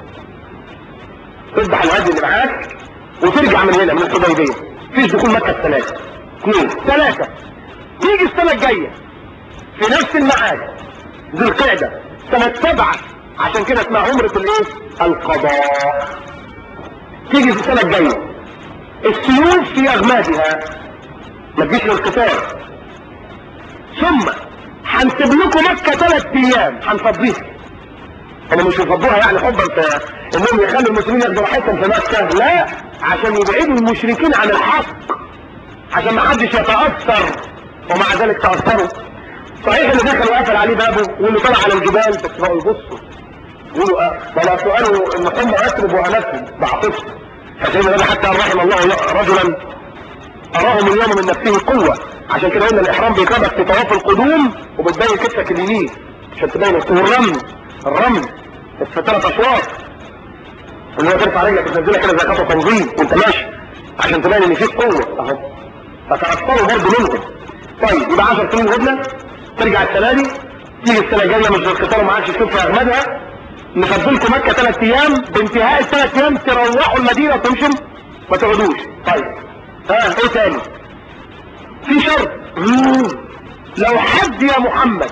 تذبح الهدي اللي معاك وترجع من هنا من الحديبيه مفيش دخول مكه السنه دي اثنين ثلاثه تيجي السنه الجايه في نفس الميعاد ذي القعده سنه سبعه عشان كده اسمها عمره الايه القضاء تيجي في السنه الجايه السيوف في اغمادها ما تجيش للقتال ثم هنسيب لكم مكه ثلاث ايام هنفضيها هم مش يفضوها يعني حبا في انهم يخلوا المسلمين ياخدوا راحتهم في مكه لا عشان يبعدوا المشركين عن الحق عشان ما حدش يتاثر ومع ذلك تاثروا صحيح اللي دخل وقفل عليه بابه واللي طلع على الجبال بس بقوا يبصوا يقولوا اه ولا سؤالوا ان هم يسرب وهنفسه بعطفه فسيدنا النبي حتى رحم الله رجلا اراهم اليوم من نفسه قوه عشان كده قلنا الاحرام بيكرمك في طواف القدوم وبتبين كتفك اليمين عشان تبين الرمل الرمل في ثلاث اشواط ان هو ترفع رجلك وتنزلها كده زي خطوه تنظيم وانت ماشي عشان تبين ان فيك قوه اهو فتاثروا برضه منكم طيب يبقى 10 سنين هدنه ترجع السنه دي تيجي السنه الجايه مش القتال وما عادش تشوف في اغمادها نفضلكم مكه ثلاث ايام بانتهاء الثلاث ايام تروحوا المدينه وتمشوا ما تقعدوش طيب ها ايه تاني في شرط مم. لو حد يا محمد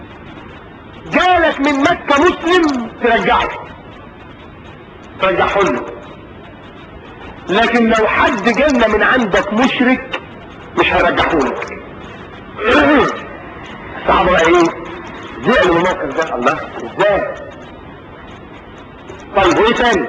جالك من مكة مسلم ترجعه ترجعه له لكن لو حد جالنا من عندك مشرك مش هيرجعه لك الصحابة بقى ايه زعلوا من الموقف ده الله ازاي طيب وايه تاني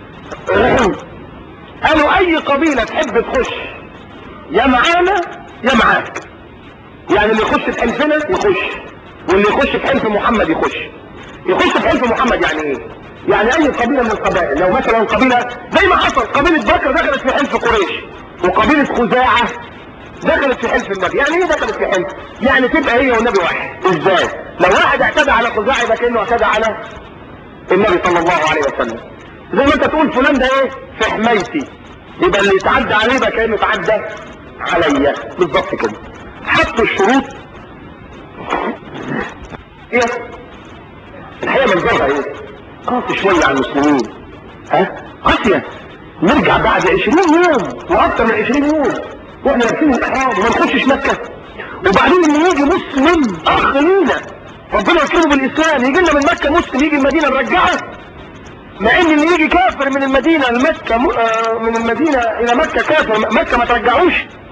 قالوا اي قبيلة تحب تخش يا معانا يا معاك يعني اللي يخش في حلفنا يخش واللي يخش في حلف محمد يخش يخش في حلف محمد يعني ايه يعني اي قبيلة من القبائل لو مثلا قبيلة زي ما حصل قبيلة بكر دخلت في حلف قريش وقبيلة خزاعة دخلت في حلف النبي يعني ايه دخلت في حلف يعني تبقى هي والنبي واحد ازاي لو واحد اعتدى على خزاعة يبقى كانه اعتدى على النبي صلى الله عليه وسلم زي ما انت تقول فلان ده ايه في حمايتي يبقى اللي يتعدى عليه يبقى كانه يتعدى عليا بالظبط كده حطوا الشروط ايه الحقيقه منظرها ايه قاسي شويه على المسلمين ها قاسيه نرجع بعد 20 يوم واكثر من 20 يوم واحنا لابسين الاحرام وما نخشش مكه وبعدين اللي يجي مسلم اخ لينا ربنا يكرمه بالاسلام يجي لنا من مكه مسلم يجي المدينه نرجعه مع ان اللي يجي كافر من المدينه لمكه م... آه من المدينه الى مكه كافر مكه ما ترجعوش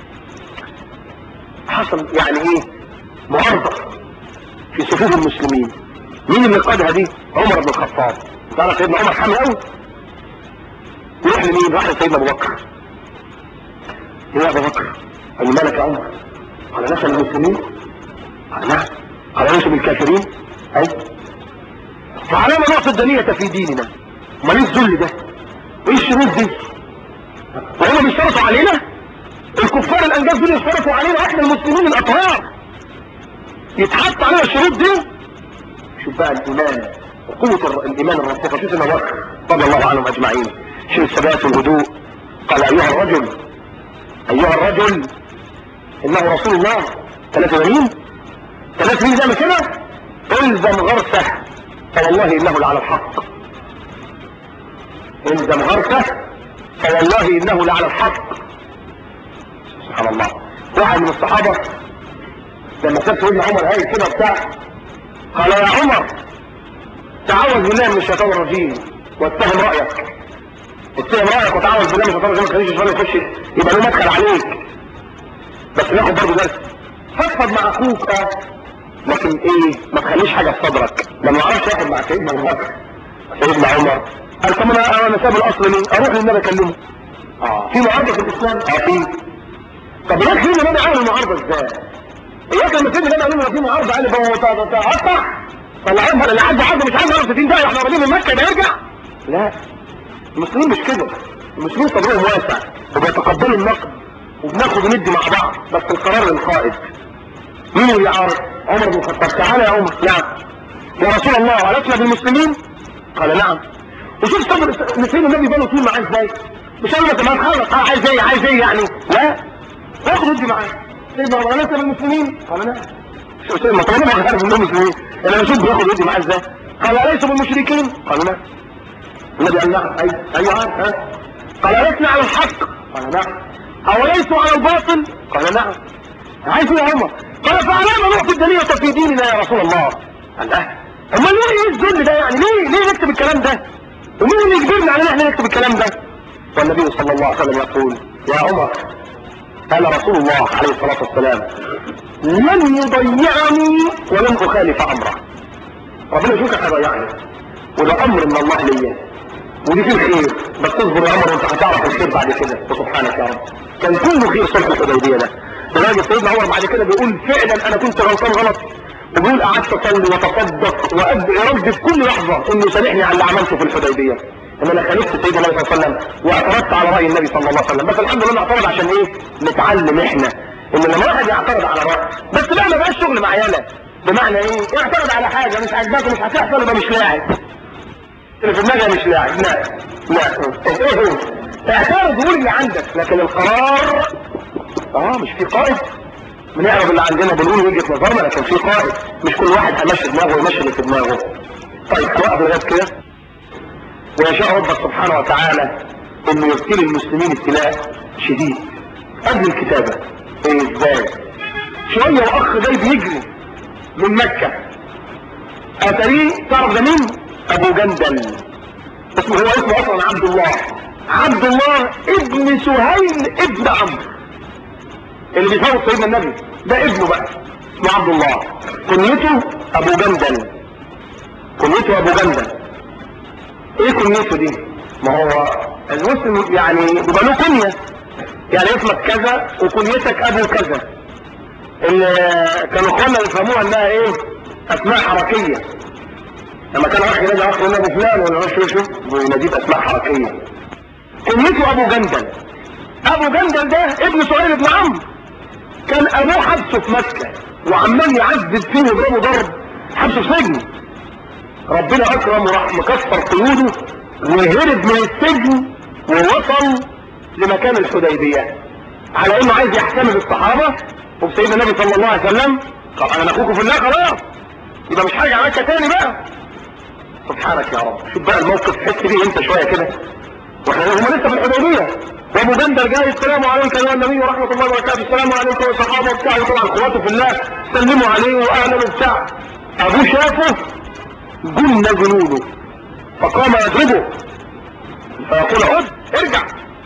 حصل يعني ايه معارضه في صفوف المسلمين مين اللي قادها دي عمر بن الخطاب تعرف سيدنا عمر حامي قوي يروح لمين راح لسيدنا ابو بكر يا ابو بكر قال له مالك يا عمر قال نسل المسلمين قال نعم قال ليسوا بالكافرين اي فعلامة نقطة الدنية في ديننا امال ايه الذل ده وايه الشروط دي وهم بيشترطوا علينا الكفار الانجاز دول يشترطوا علينا احنا المسلمين الاطهار يتحط علينا الشروط دي شوف بقى الايمان وقوة الايمان الراسخة شوف ابو بكر رضي الله عنهم اجمعين شوف الثبات والهدوء قال ايها الرجل ايها الرجل انه رسول الله 83 83 زي ما كده الزم غرسه فوالله انه لعلى الحق الزم غرسه فوالله انه لعلى الحق سبحان الله واحد من الصحابة لما شاف سيدنا عمر هاي كده بتاع قال يا عمر تعوذ بالله من الشيطان الرجيم واتهم رأيك اتهم رأيك وتعوذ بالله من الشيطان الرجيم ما تخليش الشيطان يخش يبقى له مدخل عليك بس ناخد برضه درس فضفض مع اخوك اه لكن ايه ما تخليش حاجه في صدرك لما ما عرفش ياخد مع سيدنا ابو بكر سيدنا عمر قال طب انا انا ساب الاصل ليه اروح للنبي اكلمه اه في معارضه في الاسلام اه في طب هناك سيدنا النبي عمل المعارضه ازاي اياك لما سيدنا النبي قال له في معارضه قال لي تقطع طلعهم اللي عنده عرض مش عايز يعرف 60 دقيقه احنا قريبين من مكه ده يرجع لا المسلمين مش كده المسلمين صدرهم واسع وبيتقبلوا النقد وبناخد وندي مع بعض بس القرار للقائد مين اللي يعارض عمر بن الخطاب تعالى يا عمر نعم يا رسول الله ولسنا بالمسلمين قال نعم وشوف صبر سيدنا النبي بنوا فيه معاه ازاي مش قال له تمام خلاص عايز ايه عايز ايه يعني لا واخد ودي معاه سيدنا عمر ولسنا بالمسلمين قال نعم شو سيدنا طب انا ما عارف انهم مسلمين انا بشوف بياخد ودي معاه ازاي قال اليسوا بالمشركين قال نعم النبي قال نعم اي ايوه عارف ها قال لسنا على الحق قال نعم اوليسوا على الباطل قال نعم عايز ايه يا عمر قال فعلامة نعطي الدنيا في ديننا يا رسول الله قال لا امال ليه ايه الذل ده يعني ليه ليه نكتب الكلام ده ومين اللي يجبرنا على ان احنا نكتب الكلام ده والنبي صلى الله عليه وسلم يقول يا عمر قال رسول الله عليه الصلاة والسلام لن يضيعني ولن اخالف امره ربنا يشوفك هيضيعني وده امر من الله ليا ودي فيه الخير بس اصبر يا عمر وانت هتعرف الخير بعد كده وسبحانك يا رب كان كله خير صلح الحديبيه ده لذلك سيدنا عمر بعد كده بيقول فعلا انا كنت غلطان غلط وبيقول قعدت اصلي وتصدق وادعي ربي في كل لحظه انه سامحني على اللي عملته في الحديبيه ان انا خالفت سيدنا النبي صلى الله عليه وسلم واعترضت على راي النبي صلى الله عليه وسلم بس الحمد لله اعترض عشان ايه نتعلم احنا ان لما واحد يعترض على راي بس بقى ما بقاش شغل مع يالا بمعنى ايه يعترض على حاجه مش عاجباك ومش هتحصل يبقى مش لاعب اللي في دماغي مش لاعب لا لا ايه هو اعترض قول اللي عندك لكن القرار اه مش في قائد بنعرف اللي عندنا بنقول وجهه نظرنا لكن في قائد مش كل واحد هيمشي دماغه ويمشي اللي في دماغه طيب توقف لغايه كده ويشاء ربك سبحانه وتعالى انه يبتلي المسلمين ابتلاء شديد قبل الكتابه ايه ازاي شويه واخ جاي بيجري من مكه اتاريه تعرف ده مين ابو جندل اسمه هو اسمه اصلا عبد الله عبد الله ابن سهيل ابن عمرو اللي بيفوت سيدنا النبي ده ابنه بقى اسمه عبد الله كنيته ابو جندل كنيته ابو جندل ايه كنيته دي ما هو المسلم يعني بيبقى له كنيه يعني اسمك كذا وكنيتك ابو كذا اللي كانوا اخواننا يفهموها انها ايه اسماء حركيه لما كان واحد ينادي اخر ابو فلان ولا شو شو بيناديه باسماء حركيه كنيته ابو جندل ابو جندل ده ابن سهيل بن عمرو كان ابوه حبسه في مكه وعمال يعذب فيه ويضربه ضرب حبسه في سجن ربنا اكرم وراح مكسر قيوده وهرب من السجن ووصل لمكان الحديبيه على انه عايز يحتمل الصحابه وبسيدنا النبي صلى الله عليه وسلم قال انا اخوكم في الله خلاص يبقى مش هرجع مكه تاني بقى سبحانك يا رب شوف بقى الموقف حس بيه انت شويه كده واحنا هم لسه في الحديبيه وابو جندل جاي السلام عليك يا النبي ورحمه الله وبركاته السلام عليكم يا صحابه بتاعه طبعا اخواته في الله سلموا عليه واهلا وبتاع ابوه شافه جن جنوده فقام يضربه فيقول عد ارجع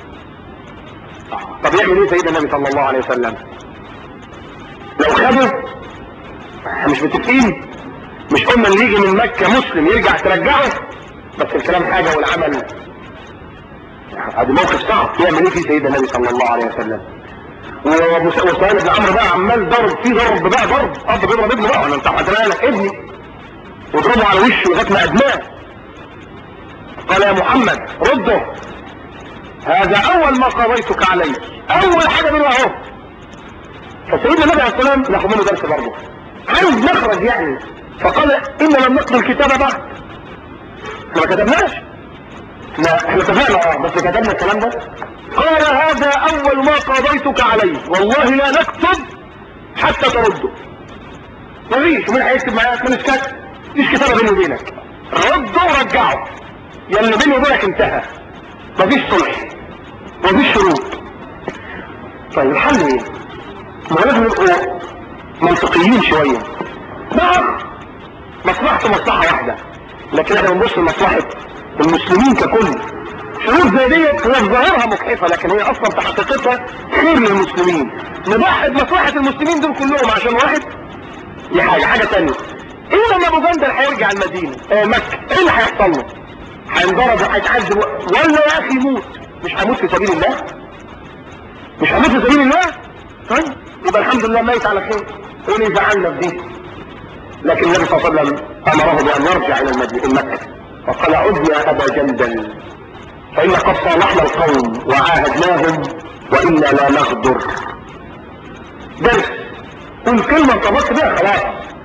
طب يعمل ايه سيدنا النبي صلى الله عليه وسلم لو خده احنا مش متفقين مش قلنا اللي يجي من مكة مسلم يرجع ترجعه بس الكلام حاجة والعمل هذا موقف صعب يعمل ايه فيه سيدنا النبي صلى الله عليه وسلم وسهيل بن عمرو بقى عمال ضرب فيه ضرب بقى ضرب اب بيضرب ابنه بقى ولا انت لك ابني واضربه على وشه لغايه ما ادماه قال يا محمد رده هذا اول ما قضيتك عليه اول حاجه منه اهو فسيدنا النبي عليه السلام ناخد منه درس برضه عايز مخرج يعني فقال ان لم نقضي الكتاب بعد احنا ما كتبناش لا احنا اتفقنا اه بس كتبنا الكلام ده قال هذا اول ما قضيتك عليه والله لا نكتب حتى ترده مفيش مين هيكتب معاك من اسكت مفيش كتابه بيني وبينك رده ورجعه يا اللي بيني وبينك انتهى مفيش صلح مفيش شروط طيب الحل ايه؟ ما لازم نبقوا منطقيين شويه نعم مصلحته مصلحه واحده لكن احنا بنبص لمصلحه المسلمين ككل شروط زي ديت هي في ظاهرها مجحفه لكن هي اصلا في حقيقتها خير للمسلمين نضحي بمصلحه المسلمين دول كلهم عشان واحد دي حاجه حاجه ثانيه ايه لما ابو جندل هيرجع المدينه آه مكه ايه اللي هيحصل له؟ هينضرب وهيتعذب ولا يا اخي يموت مش هموت في سبيل الله مش هموت في سبيل الله طيب يبقى الحمد لله ميت على خير ايه اللي زعلنا في دي لكن النبي صلى الله عليه وسلم امره بان يرجع الى المدينه مكه فقال عد يا ابا جندل فان قد صالحنا القوم وعاهدناهم وانا لا نغدر درس قول كلمه ارتبطت بها خلاص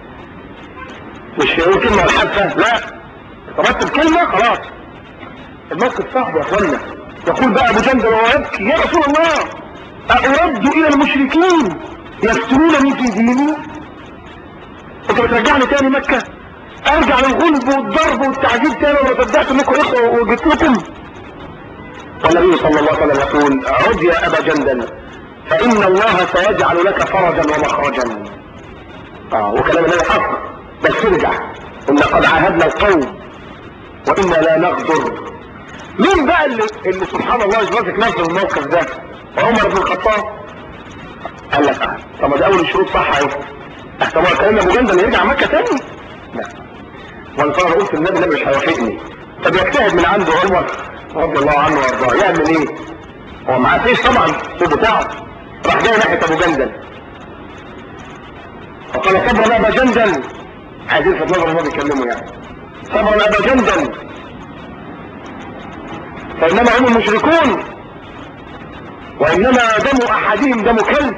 مش يقول كلمه والحادثه لا ارتبطت بكلمه خلاص الموقف صعب يا اخوانا يقول بقى ابو جندل وهو يبكي يا رسول الله أرد إلى المشركين يفتنونني في ديني انت بترجعني تاني مكة ارجع للغلب والضرب والتعذيب تاني وما صدقت انكم اخوة وجيت لكم والنبي صلى الله عليه وسلم يقول عد يا ابا جندل فان الله سيجعل لك فرجا ومخرجا اه وكلام النبي حق بس ارجع ان قد عاهدنا القوم وانا لا نغدر مين بقى اللي, اللي سبحان الله يجرسك نفسه الموقف ده عمر بن الخطاب قال لك اه طب ده اول الشروط صح اهي احتمال كان ابو جندل يرجع مكه تاني لا وانا طبعا قلت النبي النبي مش هيوافقني طب يجتهد من عنده عمر رضي الله عنه وارضاه يعمل ايه هو معاه فيش طبعا في بتاعه راح جاي ناحيه ابو جندل فقال صبرا ابا جندل عايزين في نظر ما بيكلموا يعني صبرا ابا جندل فانما هم المشركون وانما دم احدهم دم كلب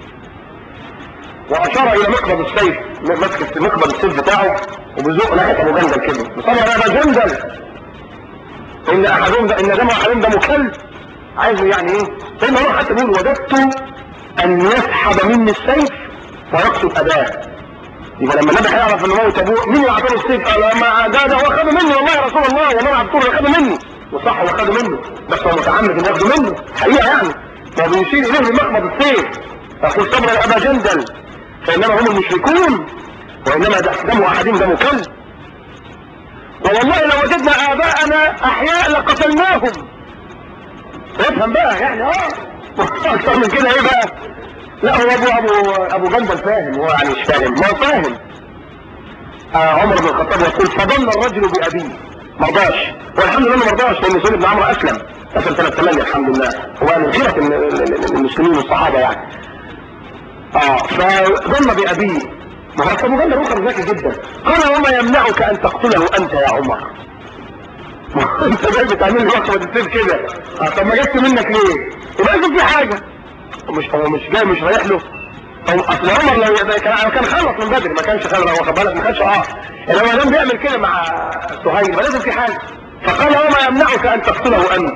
واشار الى مقبض السيف مسك مقبض السيف بتاعه وبيزق ناحيه ابو جندل كده طبعا ابا جندل ان احدهم ان دم احدهم دم كلب عايز يعني ايه ثم روح حتى بيقول وددت ان يسحب مني السيف ويقصد اباه يبقى لما النبي هيعرف ان موت ابوه مين اللي عطاه السيف قال ما ده ده هو خده مني والله يا رسول الله والله عبد الله خده مني وصح هو خده منه بس هو متعمد انه ياخده منه حقيقه يعني فبيشير اليه بمقبض السيف يقول صبر ابا جندل فانما هم المشركون وانما دم احدهم دم كلب والله لو وجدنا اباءنا احياء لقتلناهم افهم بقى يعني اه اكتر من كده ايه بقى لا هو ابو ابو ابو جندل فاهم هو يعني مش فاهم ما هو فاهم آه عمر بن الخطاب يقول فضل الرجل بابيه ما رضاش والحمد لله ما رضاش لان سيد بن عمرو اسلم اسلم سنه 8 الحمد لله هو من خيره المسلمين والصحابه يعني اه فظن بابيه ما هو ابو بكر بكر ذكي جدا قال وما يمنعك ان تقتله انت يا عمر انت جاي بتعمل لي وقفه تسيب كده اه طب ما جبت منك ليه يبقى لازم في حاجه مش هو مش جاي مش رايح له هو اصل عمر لو كان كان خلص من بدري ما كانش خلص واخد بالك ما كانش اه انما لم بيعمل كده مع سهيل يبقى لازم في حاجه فقال وما يمنعك ان تقتله انت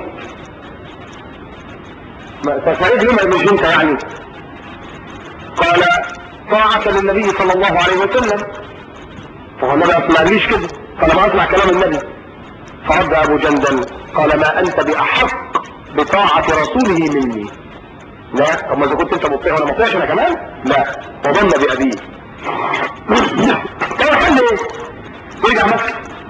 فسعيد لما مش انت يعني قال طاعة للنبي صلى الله عليه وسلم فهو النبي ما قاليش كده فلما اسمع كلام النبي فرد ابو جندل قال ما انت باحق بطاعة رسوله مني لا طب ما اذا كنت انت مطيع وانا مطيعش انا كمان لا وظن بابيه كان حل ايه يرجع مكة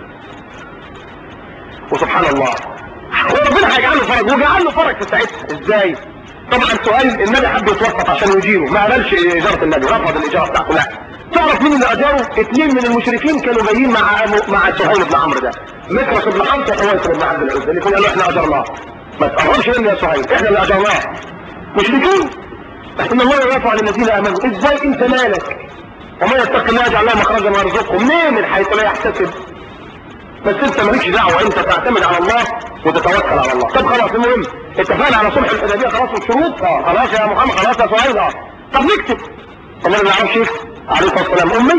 وسبحان الله وربنا هيجعل له فرج وجعل له فرج في ساعتها ازاي طبعا سؤال النبي حب يتوسط عشان يجيره ما قبلش اجاره النبي رفض الاجاره بتاعته لا تعرف مين اللي اجاره اثنين من المشركين كانوا جايين مع مع سهيل بن عمرو ده مكرس بن حمزه وحويس بن عبد العزى اللي قالوا احنا اجرناه ما تقربش مني يا سهيل احنا اللي اجرناه مشركين ان الله يرفع للذين امنوا ازاي انت مالك وما يتقي الله يجعل له مخرجا ويرزقه منين من حيث لا يحتسب بس انت مالكش دعوه انت تعتمد على الله وتتوكل على الله طب خلاص المهم اتفقنا على صلح الحديبيه خلاص والشروط اه خلاص يا محمد خلاص يا سهيل اه طب نكتب طب انا ما اعرفش يكتب عليه الصلاه والسلام امي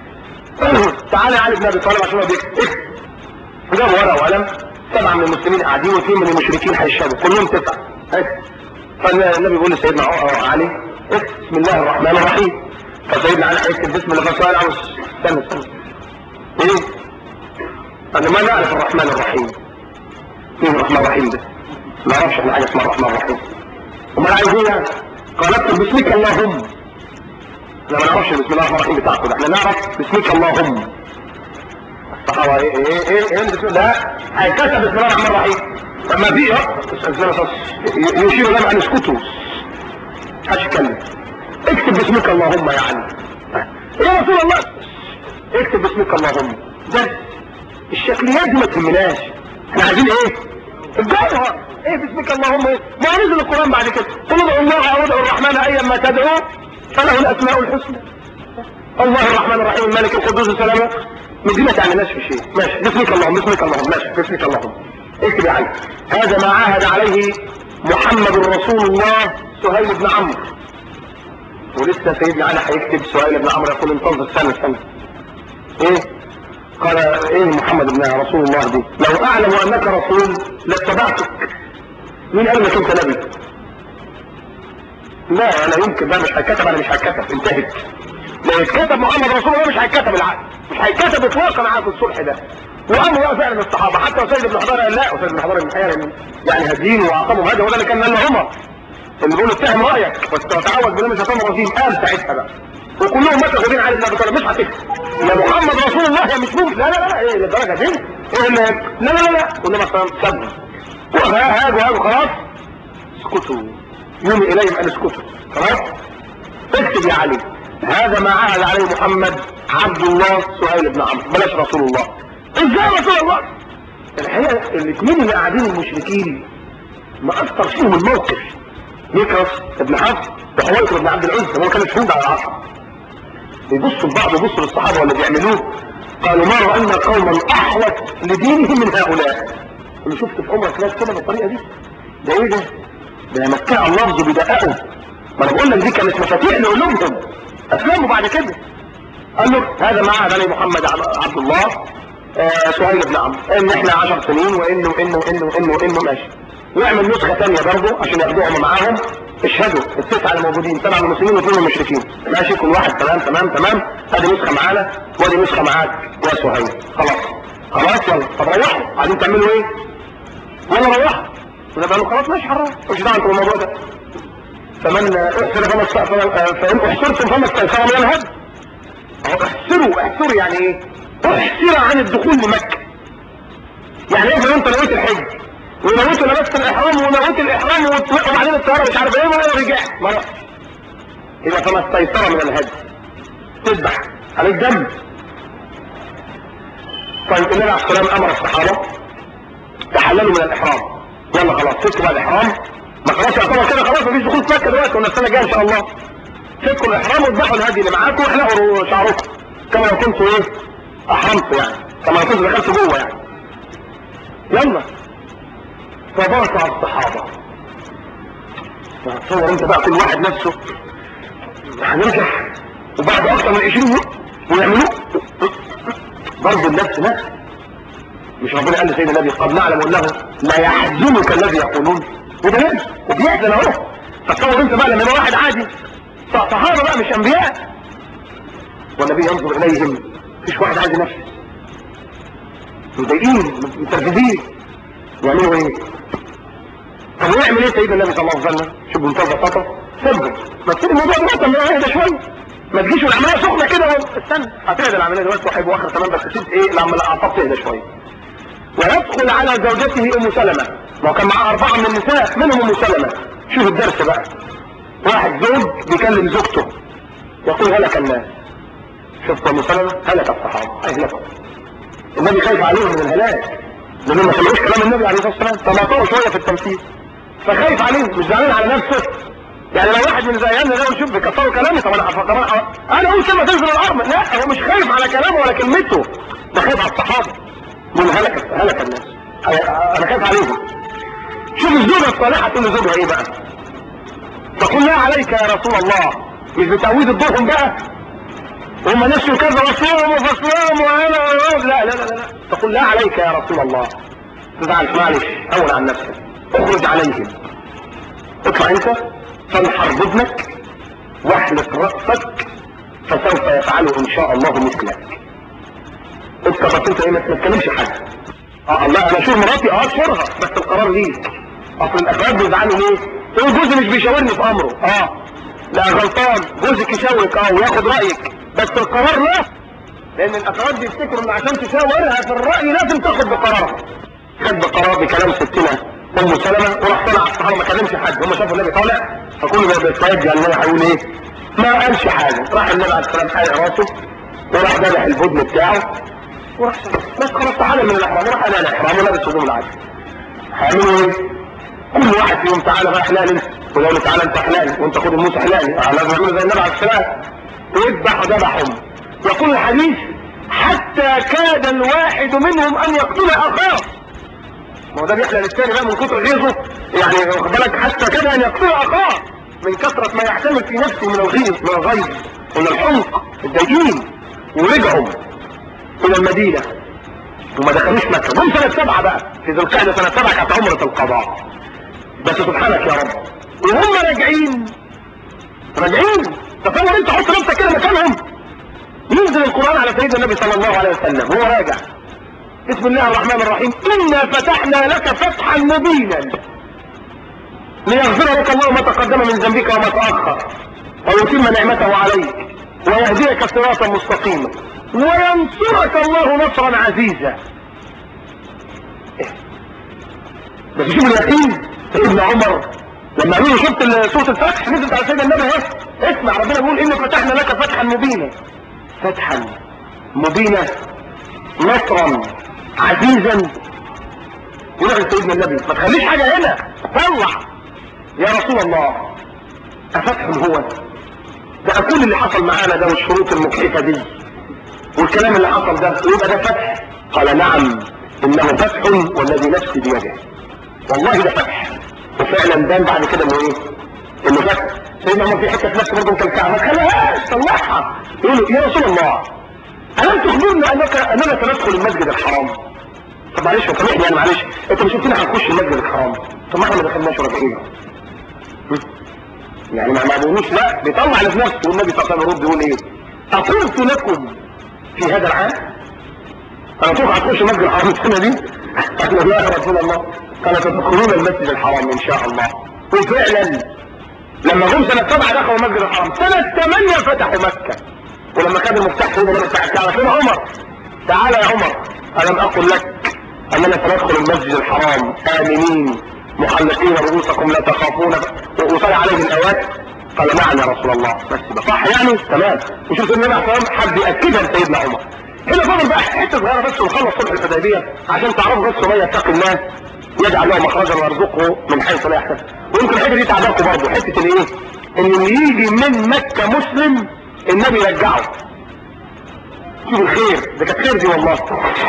تعالى يا علي بن ابي طالب عشان هو بيكتب جاب ورقه وقلم سبعه من المسلمين قاعدين واثنين من المشركين هيشهدوا كلهم تسعه فالنبي بيقول لسيدنا علي بسم الله الرحمن الرحيم فسيدنا علي هيكتب بسم الله فسؤال عاوز استنى استنى ايه انا ما نعرف الرحمن الرحيم مين الرحمن الرحيم ده ما اعرفش احنا حاجه اسمها الرحمن الرحيم وما عايزين يعني قال اكتب باسمك اللهم لا ما نعرفش بسم الله الرحمن الرحيم بتاعكم احنا نعرف باسمك اللهم الصحابه ايه ايه ايه ايه بسم الله هيكتب بسم الله الرحمن الرحيم لما في يشير لهم ان اسكتوا محدش يتكلم اكتب باسمك اللهم يا علي يا رسول الله اكتب باسمك اللهم بس الشكليات دي ما تهمناش احنا عايزين ايه الجوهر ايه باسمك اللهم ايه ما نزل القران بعد كده قل ادعوا الله او ادعوا الرحمن ايا ما تدعوا فله الاسماء الحسنى الله الرحمن الرحيم الملك القدوس السلام من دي ما تعملناش في شيء ماشي باسمك اللهم باسمك اللهم ماشي باسمك اللهم اكتب يا علي هذا ما عاهد عليه محمد رسول الله سهيل بن عمرو ولسه سيدنا علي هيكتب سهيل بن عمرو يقول انتظر استنى استنى ايه قال ايه محمد بن رسول الله دي لو اعلم انك رسول لاتبعتك مين قال لك انت نبي لا لا يمكن بقى مش هيتكتب انا مش هيتكتب انتهت لو اتكتب محمد رسول الله مش هيتكتب العقد مش هيتكتب اطلاقا عقد الصلح ده وقاموا بقى فعلا الصحابه حتى سيد بن حضار قال لا وسيد بن حضار الحقيقه يعني هدين وعقبهم هذا وده اللي كان قال عمر اللي بيقول اتهم رايك بس تعوذ بالله مش هتم الرجيم قال ساعتها بقى وكلهم ماتوا خدين علي بن ابي طالب مش هتكتب يا محمد رسول الله يا مش ممكن لا لا لا ايه للدرجه دي ايه اللي لا لا لا لا كلهم سبوا وهاجوا هاجوا خلاص اسكتوا يومي اليهم ان اسكتوا خلاص اكتب يا علي هذا ما عهد عليه محمد عبد الله سهيل بن عمرو بلاش رسول الله ازاي رسول الله الحقيقه الاثنين اللي قاعدين المشركين ما اثر فيهم الموقف ميكرس ابن حفص وحويص بن عبد العزى هو كان شهود على العصر بيبصوا لبعض يبصوا للصحابه واللي بيعملوه قالوا ما راينا قوما احوط لدينهم من هؤلاء اللي شفت في عمرك ناس كده بالطريقه دي ده ايه ده ده مكاع اللفظ بيدققوا ما انا بقول لك دي كانت مفاتيح لقلوبهم اسلموا بعد كده قال له هذا ما عهد عليه محمد عبد الله آه سهيل بن عمرو ان احنا 10 سنين وانه وانه وانه وانه وانه ماشي واعمل نسخه ثانيه برضه عشان ياخدوهم معاهم اشهدوا التسعه الموجودين سبعه من المسلمين واثنين من المشركين ماشي كل واحد تمام تمام تمام ادي نسخه معانا وادي نسخه معاك يا سهيل خلاص خلاص يلا طب روحوا عايزين تعملوا ايه؟ يلا روحوا وده قالوا خلاص ماشي حرام مش دعوه انتوا بالموضوع ده فمن احسر فما فان احسرتم فما استيسر من الهدي اهو احسروا احسروا يعني ايه؟ احسر عن الدخول لمكه يعني ايه لو انت نويت الحج ونويت لبست الاحرام ونويت الاحرام وتوقف علينا الطياره مش عارف ايه ورجعت ما رحتش يبقى فما استيسر من الهدي تذبح عليك دم طيب النبي عليه الصلاه والسلام امر الصحابه تحللوا من الاحرام يلا خلاص فكوا بقى الاحرام ما خلاص يعتبر كده خلاص مفيش دخول في مكه دلوقتي ولا السنه الجايه ان شاء الله فكوا الاحرام واذبحوا الهدي اللي معاكم واحلقوا شعركم كما لو كنتوا ايه احرمتوا يعني كما لو كنتوا دخلتوا جوه يعني يلا فبارك على الصحابه تصور انت بقى كل واحد نفسه هنرجع وبعد اكثر من 20 يوم ويعملوه برضه النفس نفس مش ربنا قال لسيدنا النبي قد نعلم انه لا يحزنك الذي يقولون وده نبي وبيحزن اهو تصور انت بقى لما يبقى واحد عادي صحابه بقى مش انبياء والنبي ينظر اليهم مفيش واحد عادي نفسه مضايقين مترفدين يعملوا ايه طب ويعمل ايه سيدنا النبي صلى الله عليه وسلم شوف بمنتهى البساطه سبب ما تسيب الموضوع دلوقتي لما يهدى شويه ما تجيش العمليه سخنه كده استنى هتهدى العمليه دلوقتي وهيبقوا اخر تمام بس سيب ايه لما الاعصاب تهدى شويه ويدخل على زوجته ام سلمه ما كان معاه اربعه من النساء منهم ام سلمه شوف الدرس بقى واحد زوج بيكلم زوجته يقول هلك الناس شفت ام سلمه هلك الصحابه اهلكوا النبي خايف عليهم من الهلاك لانهم ما سمعوش كلام النبي عليه الصلاه والسلام تباطؤوا شويه في التمثيل فخايف عليهم مش زعلان على نفسه يعني لو واحد من زينا ده وشوف بيكسروا كلامي طب انا طب انا انا اقول كلمه تنزل الارض لا هو مش خايف على كلامه ولا كلمته ده خايف على الصحابه من هلك هلك الناس انا خايف عليهم شوف الزوجه الصالحه تقول لزوجها ايه بقى تقول لا عليك يا رسول الله مش بتعويض الضوءهم بقى هم نسوا كذا وصوم وفصوم وانا لا لا لا لا تقول لا عليك يا رسول الله تزعل معلش هون عن نفسك اخرج عليهم اطلع انت فانحر بدنك واحلق رأسك فسوف يفعله ان شاء الله مثلك انت بس انت ايه ما تتكلمش حاجه اه الله انا اشوف مراتي اه اشورها بس القرار ليك اصل الاخوات بيزعلوا ليه تقول جوزي مش بيشاورني في امره اه لا غلطان جوزك يشاورك اه وياخد رايك بس القرار لا لان الاخوات بيفتكروا ان عشان تشاورها في الراي لازم تاخد بقرار خد بقرار بكلام ستنا ام سلمة وراح طلع على الصحابه ما كلمش حد هم شافوا النبي طالع فكل ما بيتفاجئ النبي هيقول ايه ما قالش حاجه راح النبي عليه السلام حالق راسه وراح ذبح البدن بتاعه وراح بس خلاص تعالى من الاحرام وراح انا الاحرام ولابس هدوم العادي هيعملوا ايه؟ كل واحد فيهم تعالى بقى احلال انت ويقول له تعالى انت احلال وانت خد الموس احلالي لازم يعملوا زي النبي عليه السلام ويذبح ذبحهم يقول الحديث حتى كاد الواحد منهم ان يقتل اخاه ما هو ده بيحلل الثاني بقى من كتر غيظه يعني واخد بالك حتى كاد ان يقتل اخاه من كثرة ما يحتمل في نفسه من الغيظ من الغيظ من الحمق الدجين ورجعوا الى المدينة وما دخلوش مكة جم سنة سبعة بقى في ذو القعدة سنة سبعة كانت عمرة القضاء بس سبحانك يا رب وهم راجعين راجعين تصور انت حط نفسك كده مكانهم ينزل القرآن على سيدنا النبي صلى الله عليه وسلم هو راجع بسم الله الرحمن الرحيم إنا فتحنا لك فتحا مبينا ليغفر لك الله ما تقدم من ذنبك وما تأخر ويتم نعمته عليك ويهديك صراطا مستقيما وينصرك الله نصرا عزيزا بس شوف اليقين سيدنا عمر لما قالوا له شفت سوره الفتح نزلت على سيدنا النبي اهي اسمع ربنا بيقول ان فتحنا لك فتحا مبينا فتحا مبينا نصرا عزيزا يقول سيدنا النبي ما تخليش حاجه هنا طلع يا رسول الله افتح هو ده كل اللي حصل معانا ده والشروط المكلفه دي والكلام اللي حصل ده ويبقى ده فتح قال نعم انه فتح والذي نفسي بيده والله ده فتح وفعلا بان بعد كده انه ايه انه فتح سيدنا عمر في حته في نفسه برضه كالكعبه ما تخليهاش طلعها يقول له يا رسول الله الم تخبرنا انك اننا سندخل المسجد الحرام طب معلش سامحني يعني معلش انت مش قلت هنخش المسجد الحرام طب ما احنا ما دخلناش ولا بقينا يعني ما بيقولوش لا بيطلع اللي في نفسه والنبي صلى الله عليه وسلم يرد يقول ايه اقلت لكم في هذا العام انا تروح هتخش المسجد الحرام السنه دي قال لا يا رسول الله قال تدخلون المسجد الحرام ان شاء الله وفعلا لما جم سنة سبعة دخلوا المسجد الحرام سنة ثمانية فتحوا مكة ولما كان المفتاح سيدنا النبي بتاع الكعبة فين عمر تعالى يا عمر ألم أقل لك أننا سندخل المسجد الحرام آمنين محلقين رؤوسكم لا تخافون وصلى عليه الآيات قال نعم يا رسول الله بس ده صح يعني تمام وشوف النبي عليه الصلاة والسلام حد يأكدها لسيدنا عمر هنا فاضل بقى حته صغيره بس ونخلص صلح الحديبيه عشان تعرفوا بس سميه يتقي الله يجعل له مخرجا ويرزقه من حيث لا يحتسب ويمكن الحته دي تعبانكم برضه حته الايه؟ ان اللي يجي من مكه مسلم النبي يرجعه شوف الخير ده كانت خير دي والله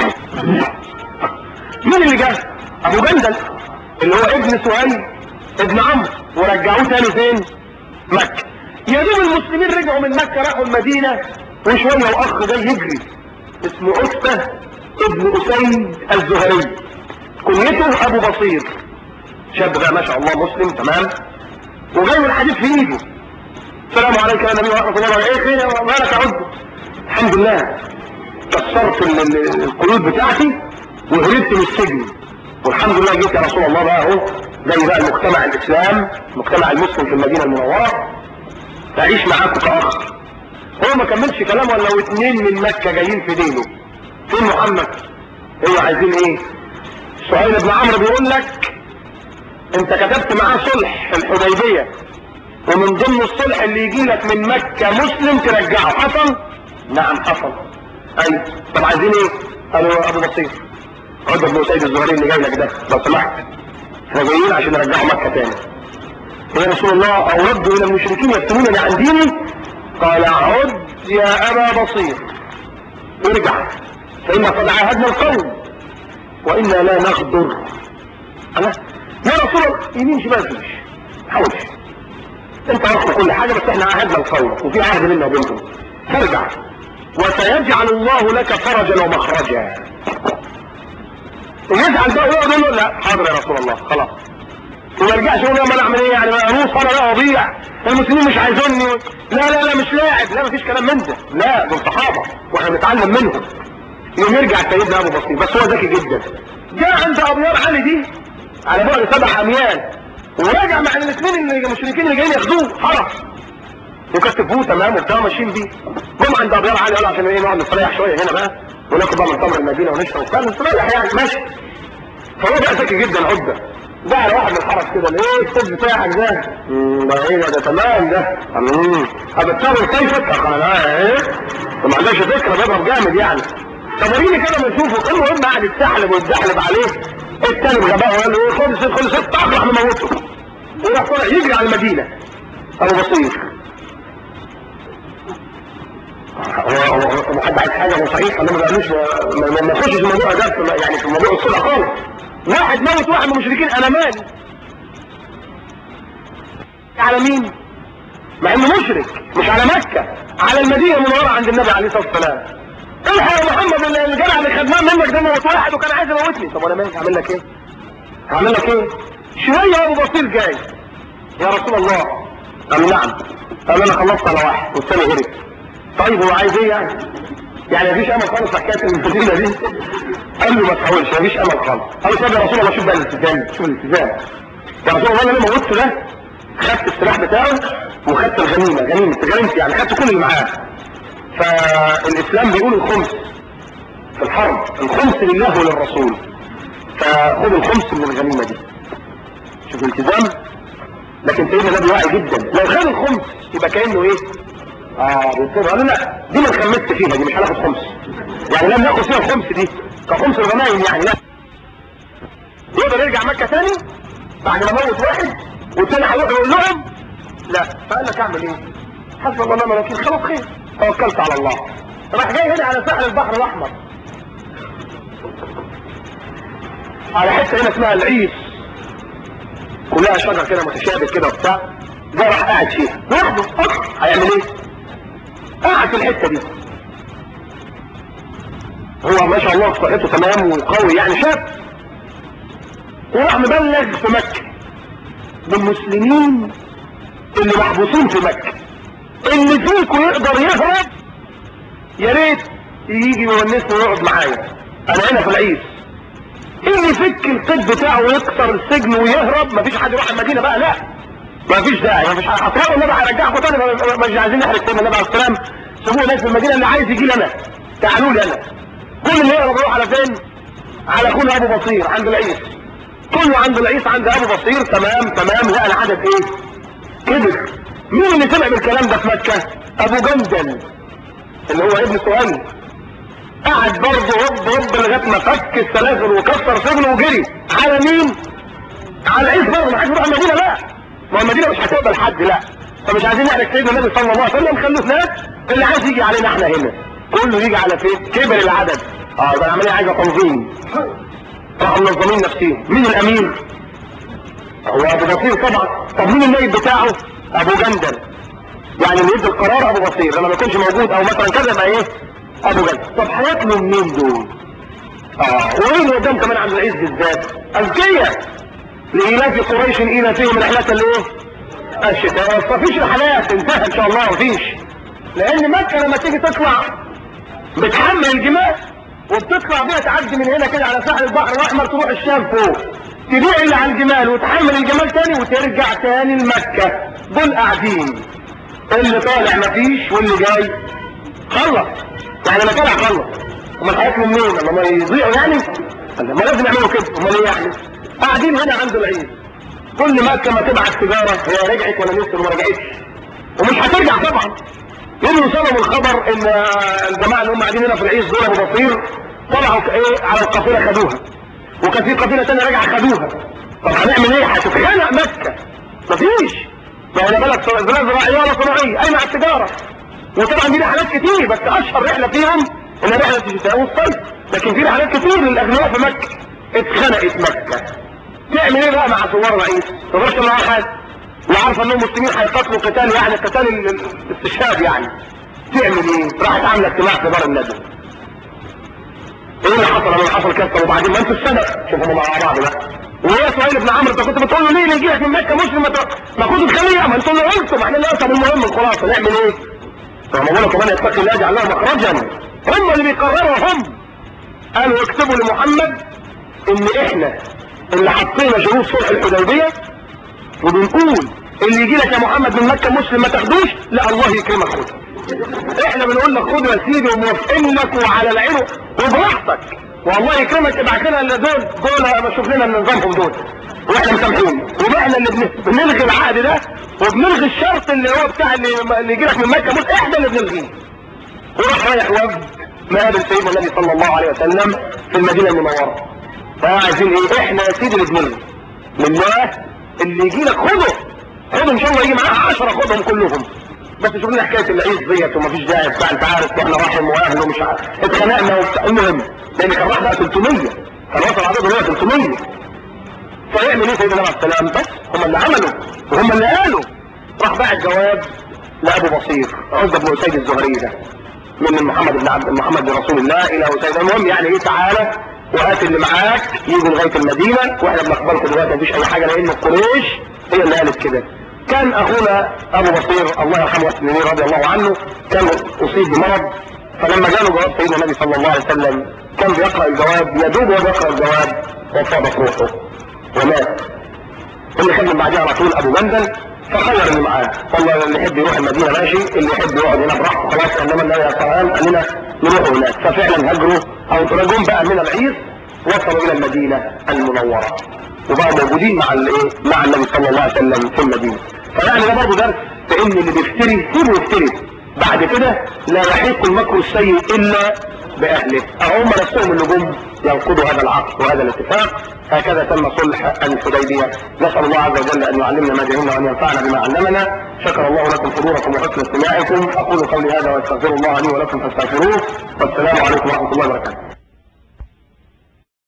مين اللي جه؟ ابو جندل اللي هو ابن سهيل ابن عمرو ورجعوه تاني فين؟ مكه يا دوب المسلمين رجعوا من مكه راحوا المدينه وشويه واخ ده يجري اسمه عتبه ابن اسيد الزهري كنيته ابو بصير شاب بقى ما شاء الله مسلم تمام وجاي الحديث في ايده السلام عليكم يا نبي ورحمه الله ايه خير مالك يا عبد الحمد لله كسرت ال- ال- القيود بتاعتي وهربت من السجن والحمد لله جيت يا رسول الله بقى اهو زي بقى المجتمع الاسلام المجتمع المسلم في المدينه المنوره تعيش معاكم كاخ هو ما كملش كلام ولا واتنين من مكه جايين في دينه فين محمد ايوه عايزين ايه سهيل بن عمرو بيقول لك انت كتبت معاه صلح الحديبيه ومن ضمن الصلح اللي يجي لك من مكه مسلم ترجعه حصل نعم حصل ايوه طب عايزين ايه قالوا ابو بصير عقبه بن سيد الزهري اللي جاي لك ده لو سمحت احنا جايين عشان نرجعه مكه تاني يا رسول الله او ردوا الى المشركين يفتنونني عن ديني قال عد يا ابا بصير ارجع فإنا قد عاهدنا القوم وإنا لا نغدر أنا يا رسول الله يمين شمال فيش حاولش انت عرفت كل حاجة بس احنا عاهدنا القوم وفي عهد بيننا وبينهم فارجع وسيجعل الله لك فرجا ومخرجا ويجعل بقى يقعد يقول له لا حاضر يا رسول الله خلاص وما يرجعش يقول لهم انا اعمل ايه يعني اروح انا لا اضيع المسلمين مش عايزيني لا لا لا مش لاعب لا مفيش كلام من ده لا دول صحابه واحنا بنتعلم منهم يوم يرجع سيدنا ابو بصير بس هو ذكي جدا جاء عند ابيار علي دي على بعد سبع اميال ورجع مع الاثنين المشركين اللي جايين ياخدوه حرس وكتبوه تمام وبتاع ماشيين بيه جم عند ابيار علي قالوا عشان ايه نقعد نستريح شويه هنا بقى وناخد بقى من تمر المدينه ونشرب وبتاع نستريح يعني ماشي فهو بقى ذكي جدا عده ده على واحد من الحرس كده ايه الصوت بتاعك ده مم، ده ايه ده ده تمام ده امم هبتصور كيفك قال لا ايه ما عندكش فكره بيضرب جامد يعني طب وريني كده ما نشوفه المهم قاعد يتسحلب ويتزحلب عليه التاني بغباء وقال له ايه خلص خلص طاق راح مموته وراح طلع يجري على المدينه ابو بصير هو هو هو حد عايز حاجه هو صحيح انا ما بقالوش ما- ما ما نخشش في الموضوع ده في- يعني في موضوع الصلح خالص واحد موت واحد من المشركين انا مالي على مين مع انه مشرك مش على مكة على المدينة المنورة عند النبي عليه الصلاة والسلام الحق يا محمد اللي الجرع اللي خدناه منك ده موت واحد وكان عايز يموتني طب انا مالي هعمل لك ايه هعمل لك ايه شوية ابو بصير جاي يا رسول الله قال نعم قال انا خلصت على واحد والثاني هرب طيب هو عايز ايه يعني يعني مفيش امل خالص في حكايه المدينه دي قال له ما تحاولش مفيش امل خالص قال له طب يا رسول الله شوف بقى الالتزام شوف الالتزام يا رسول الله انا لما موتت ده خدت السلاح بتاعه وخدت الغنيمه غنيمه غنيمتي يعني خدت كل اللي معاه فالاسلام بيقول الخمس في الحرب الخمس لله وللرسول فخذ الخمس من الغنيمه دي شوف الالتزام لكن سيدنا النبي واعي جدا لو خد الخمس يبقى كانه ايه اه بيصير قالوا لا دي ما اتخمست فيها دي مش هناخد خمس يعني لم ناخد فيها الخمس دي كخمس الغنايم يعني لا يقدر يرجع مكه ثاني بعد ما موت واحد والتاني هيروح يقول لهم لا فقال لك اعمل ايه؟ حسب الله ونعم الوكيل خلاص خير توكلت على الله راح جاي هنا على ساحل البحر الاحمر على حته هنا اسمها العيس كلها شجر كده متشابك كده وبتاع ده راح قاعد فيها لوحده أخ. هيعمل ايه؟ قاعد في الحته دي هو ما شاء الله صحته تمام وقوي يعني شاب وراح مبلغ في مكه بالمسلمين اللي محبوسين في مكه اللي فيكم يقدر يهرب يا ريت يجي يونسني ويقعد معايا انا هنا في العيس اللي يفك القيد بتاعه ويكسر السجن ويهرب مفيش حد يروح المدينه بقى لا مفيش داعي مفيش حد هتلاقوا النبي هيرجعكم تاني ما- مش عايزين نحرق سيدنا النبي عليه السلام سيبوه ناس في المدينه اللي عايز يجي لي انا تعالوا لي انا كل اللي يهرب يروح على فين؟ على اخونا ابو بصير عند العيس كله عند العيس عند ابو بصير تمام تمام لا العدد ايه؟ كبر مين اللي سمع بالكلام ده في مكه؟ ابو جندل اللي هو ابن سهيل قعد برضه هوب هوب لغايه ما فك السلاسل وكسر سجنه وجري على مين؟ على العيد برضه ما حدش يروح المدينه لا ما المدينه مش هتقبل حد لا فمش عايزين نحرق سيدنا النبي صلى الله عليه وسلم خلوه هناك اللي عايز يجي علينا احنا هنا كله يجي على فين؟ كبر العدد اه يبقى العمليه عايزه تنظيم راحوا منظمين نفسهم مين الامين؟ هو ابو بصير طبعا طب مين النائب بتاعه؟ ابو جندل يعني اللي يدي القرار ابو بصير لما ما يكونش موجود او مثلا كذا يبقى ايه؟ ابو جندل طب هياكلوا منين دول؟ اه وايه اللي قدام كمان عبد العزيز بالذات؟ اذكياء لإيلاف قريش إيلافهم رحلة الايه؟ الشتاء مفيش رحلات انتهى ان شاء الله مفيش لان مكة لما تيجي تطلع بتحمل الجمال وبتطلع بيها تعدي من هنا كده على ساحل البحر الاحمر تروح الشام فوق تبيع اللي على الجمال وتحمل الجمال تاني وترجع تاني لمكة دول قاعدين اللي طالع مفيش واللي جاي خلص يعني اللي طالع خلص امال هياكلوا منين لما يضيعوا يعني ما لازم يعملوا كده امال ايه يعني قاعدين هنا عند العيد كل مكة ما تبعت تجارة هي رجعت ولا لسه ما رجعتش ومش هترجع طبعا يوم يوصلهم الخبر ان الجماعة اللي هم قاعدين هنا في العيد دول ابو بصير طلعوا ايه على القافلة خدوها وكان في قافلة تانية راجعة خدوها طب هنعمل ايه هتتخانق مكة مفيش ما هي بلد بلد زراعية ولا صناعية اي مع التجارة وطبعا دي رحلات كتير بس اشهر رحلة فيهم ان رحلة الشتاء والصيف لكن في رحلات كتير للاغنياء في مكة اتخنقت مكة تعمل ايه بقى مع ثوار العيد تقدرش معاه حاجه وعارفه انهم مسلمين هيقاتلوا قتال يعني قتال الاستشهاد يعني تعمل ايه راحت عامله اجتماع في دار الندوه ايه اللي حصل لما حصل كده وبعدين ما انتوا السبب شوفوا مع بعض بقى وهي سهيل بن عمرو انت كنت بتقول له ليه اللي يجي لك من مكه مسلم ما كنت تخليه ما انتوا اللي قلتوا ما احنا اللي طب المهم الخلاصه نعمل ايه؟ فهم بيقولوا كمان يتقي الله يجعل له مخرجا هم اللي بيقرروا هم قالوا اكتبوا لمحمد ان احنا اللي حطينا شروط صلح الحديبيه وبنقول اللي يجي لك يا محمد من مكه مسلم ما تاخدوش لا الله يكرمك خد احنا بنقول لك خد يا سيدي وموافقين لك وعلى العين وبراحتك والله يكرمك ابعت لنا اللي دول دول شوف لنا نظامهم دول واحنا مسامحين واحنا اللي بنلغي العقد ده وبنلغي الشرط اللي هو بتاع اللي, اللي يجي لك من مكه مسلم احنا اللي بنلغيه وراح رايح وفد مقابل سيدنا النبي صلى الله عليه وسلم في المدينه المنوره فعايزين ايه احنا يا سيدي اللي بنلغي لله اللي يجي لك خده خده ان شاء الله يجي معاه 10 خدهم كلهم بس شوف لنا حكايه العيد ديت ومفيش داعي بتاع انت عارف واحنا رحم واهل ومش عارف اتخانقنا وبتاع المهم لان كان راح بقى 300 كان وصل عددهم هو 300 فيعمل ايه سيدنا عليه السلام بس هم اللي عملوا وهم اللي قالوا راح باع الجواب لابو بصير عزة بن اسيد الزهري ده من محمد بن عبد محمد بن رسول الله الى اسيد المهم يعني ايه تعالى وهات اللي معاك يجوا لغايه المدينه واحنا بنقبلكم دلوقتي مفيش اي حاجه لان قريش هي اللي قالت كده كان اخونا ابو بصير الله يرحمه واسلمه رضي الله عنه كان اصيب بمرض فلما جاله جواب سيدنا النبي صلى الله عليه وسلم كان بيقرا الجواب يدوب وهو بيقرا الجواب وفاضت روحه ومات اللي كان من بعدها على طول ابو جندل فخير اللي معاه والله اللي يحب يروح المدينه ماشي اللي يحب يقعد هنا براحته خلاص انما النبي عليه الصلاه والسلام قال لنا نروح هناك ففعلا هاجروا او تراجعون بقى من العير وصلوا الى المدينه المنوره وبقوا موجودين مع الايه مع النبي صلى الله عليه وسلم في المدينه فيعني ده برضه درس فان اللي بيفتري سيبه يفتري بعد كده لا يحيق المكر السيء الا باهله او هم نفسهم اللي جم ينقضوا هذا العقد وهذا الاتفاق هكذا تم صلح الحديبيه نسال الله عز وجل ان يعلمنا ما جهلنا وان ينفعنا بما علمنا شكر الله لكم حضوركم وحسن استماعكم اقول قولي هذا واستغفر الله لي ولكم فاستغفروه والسلام عليكم ورحمه الله وبركاته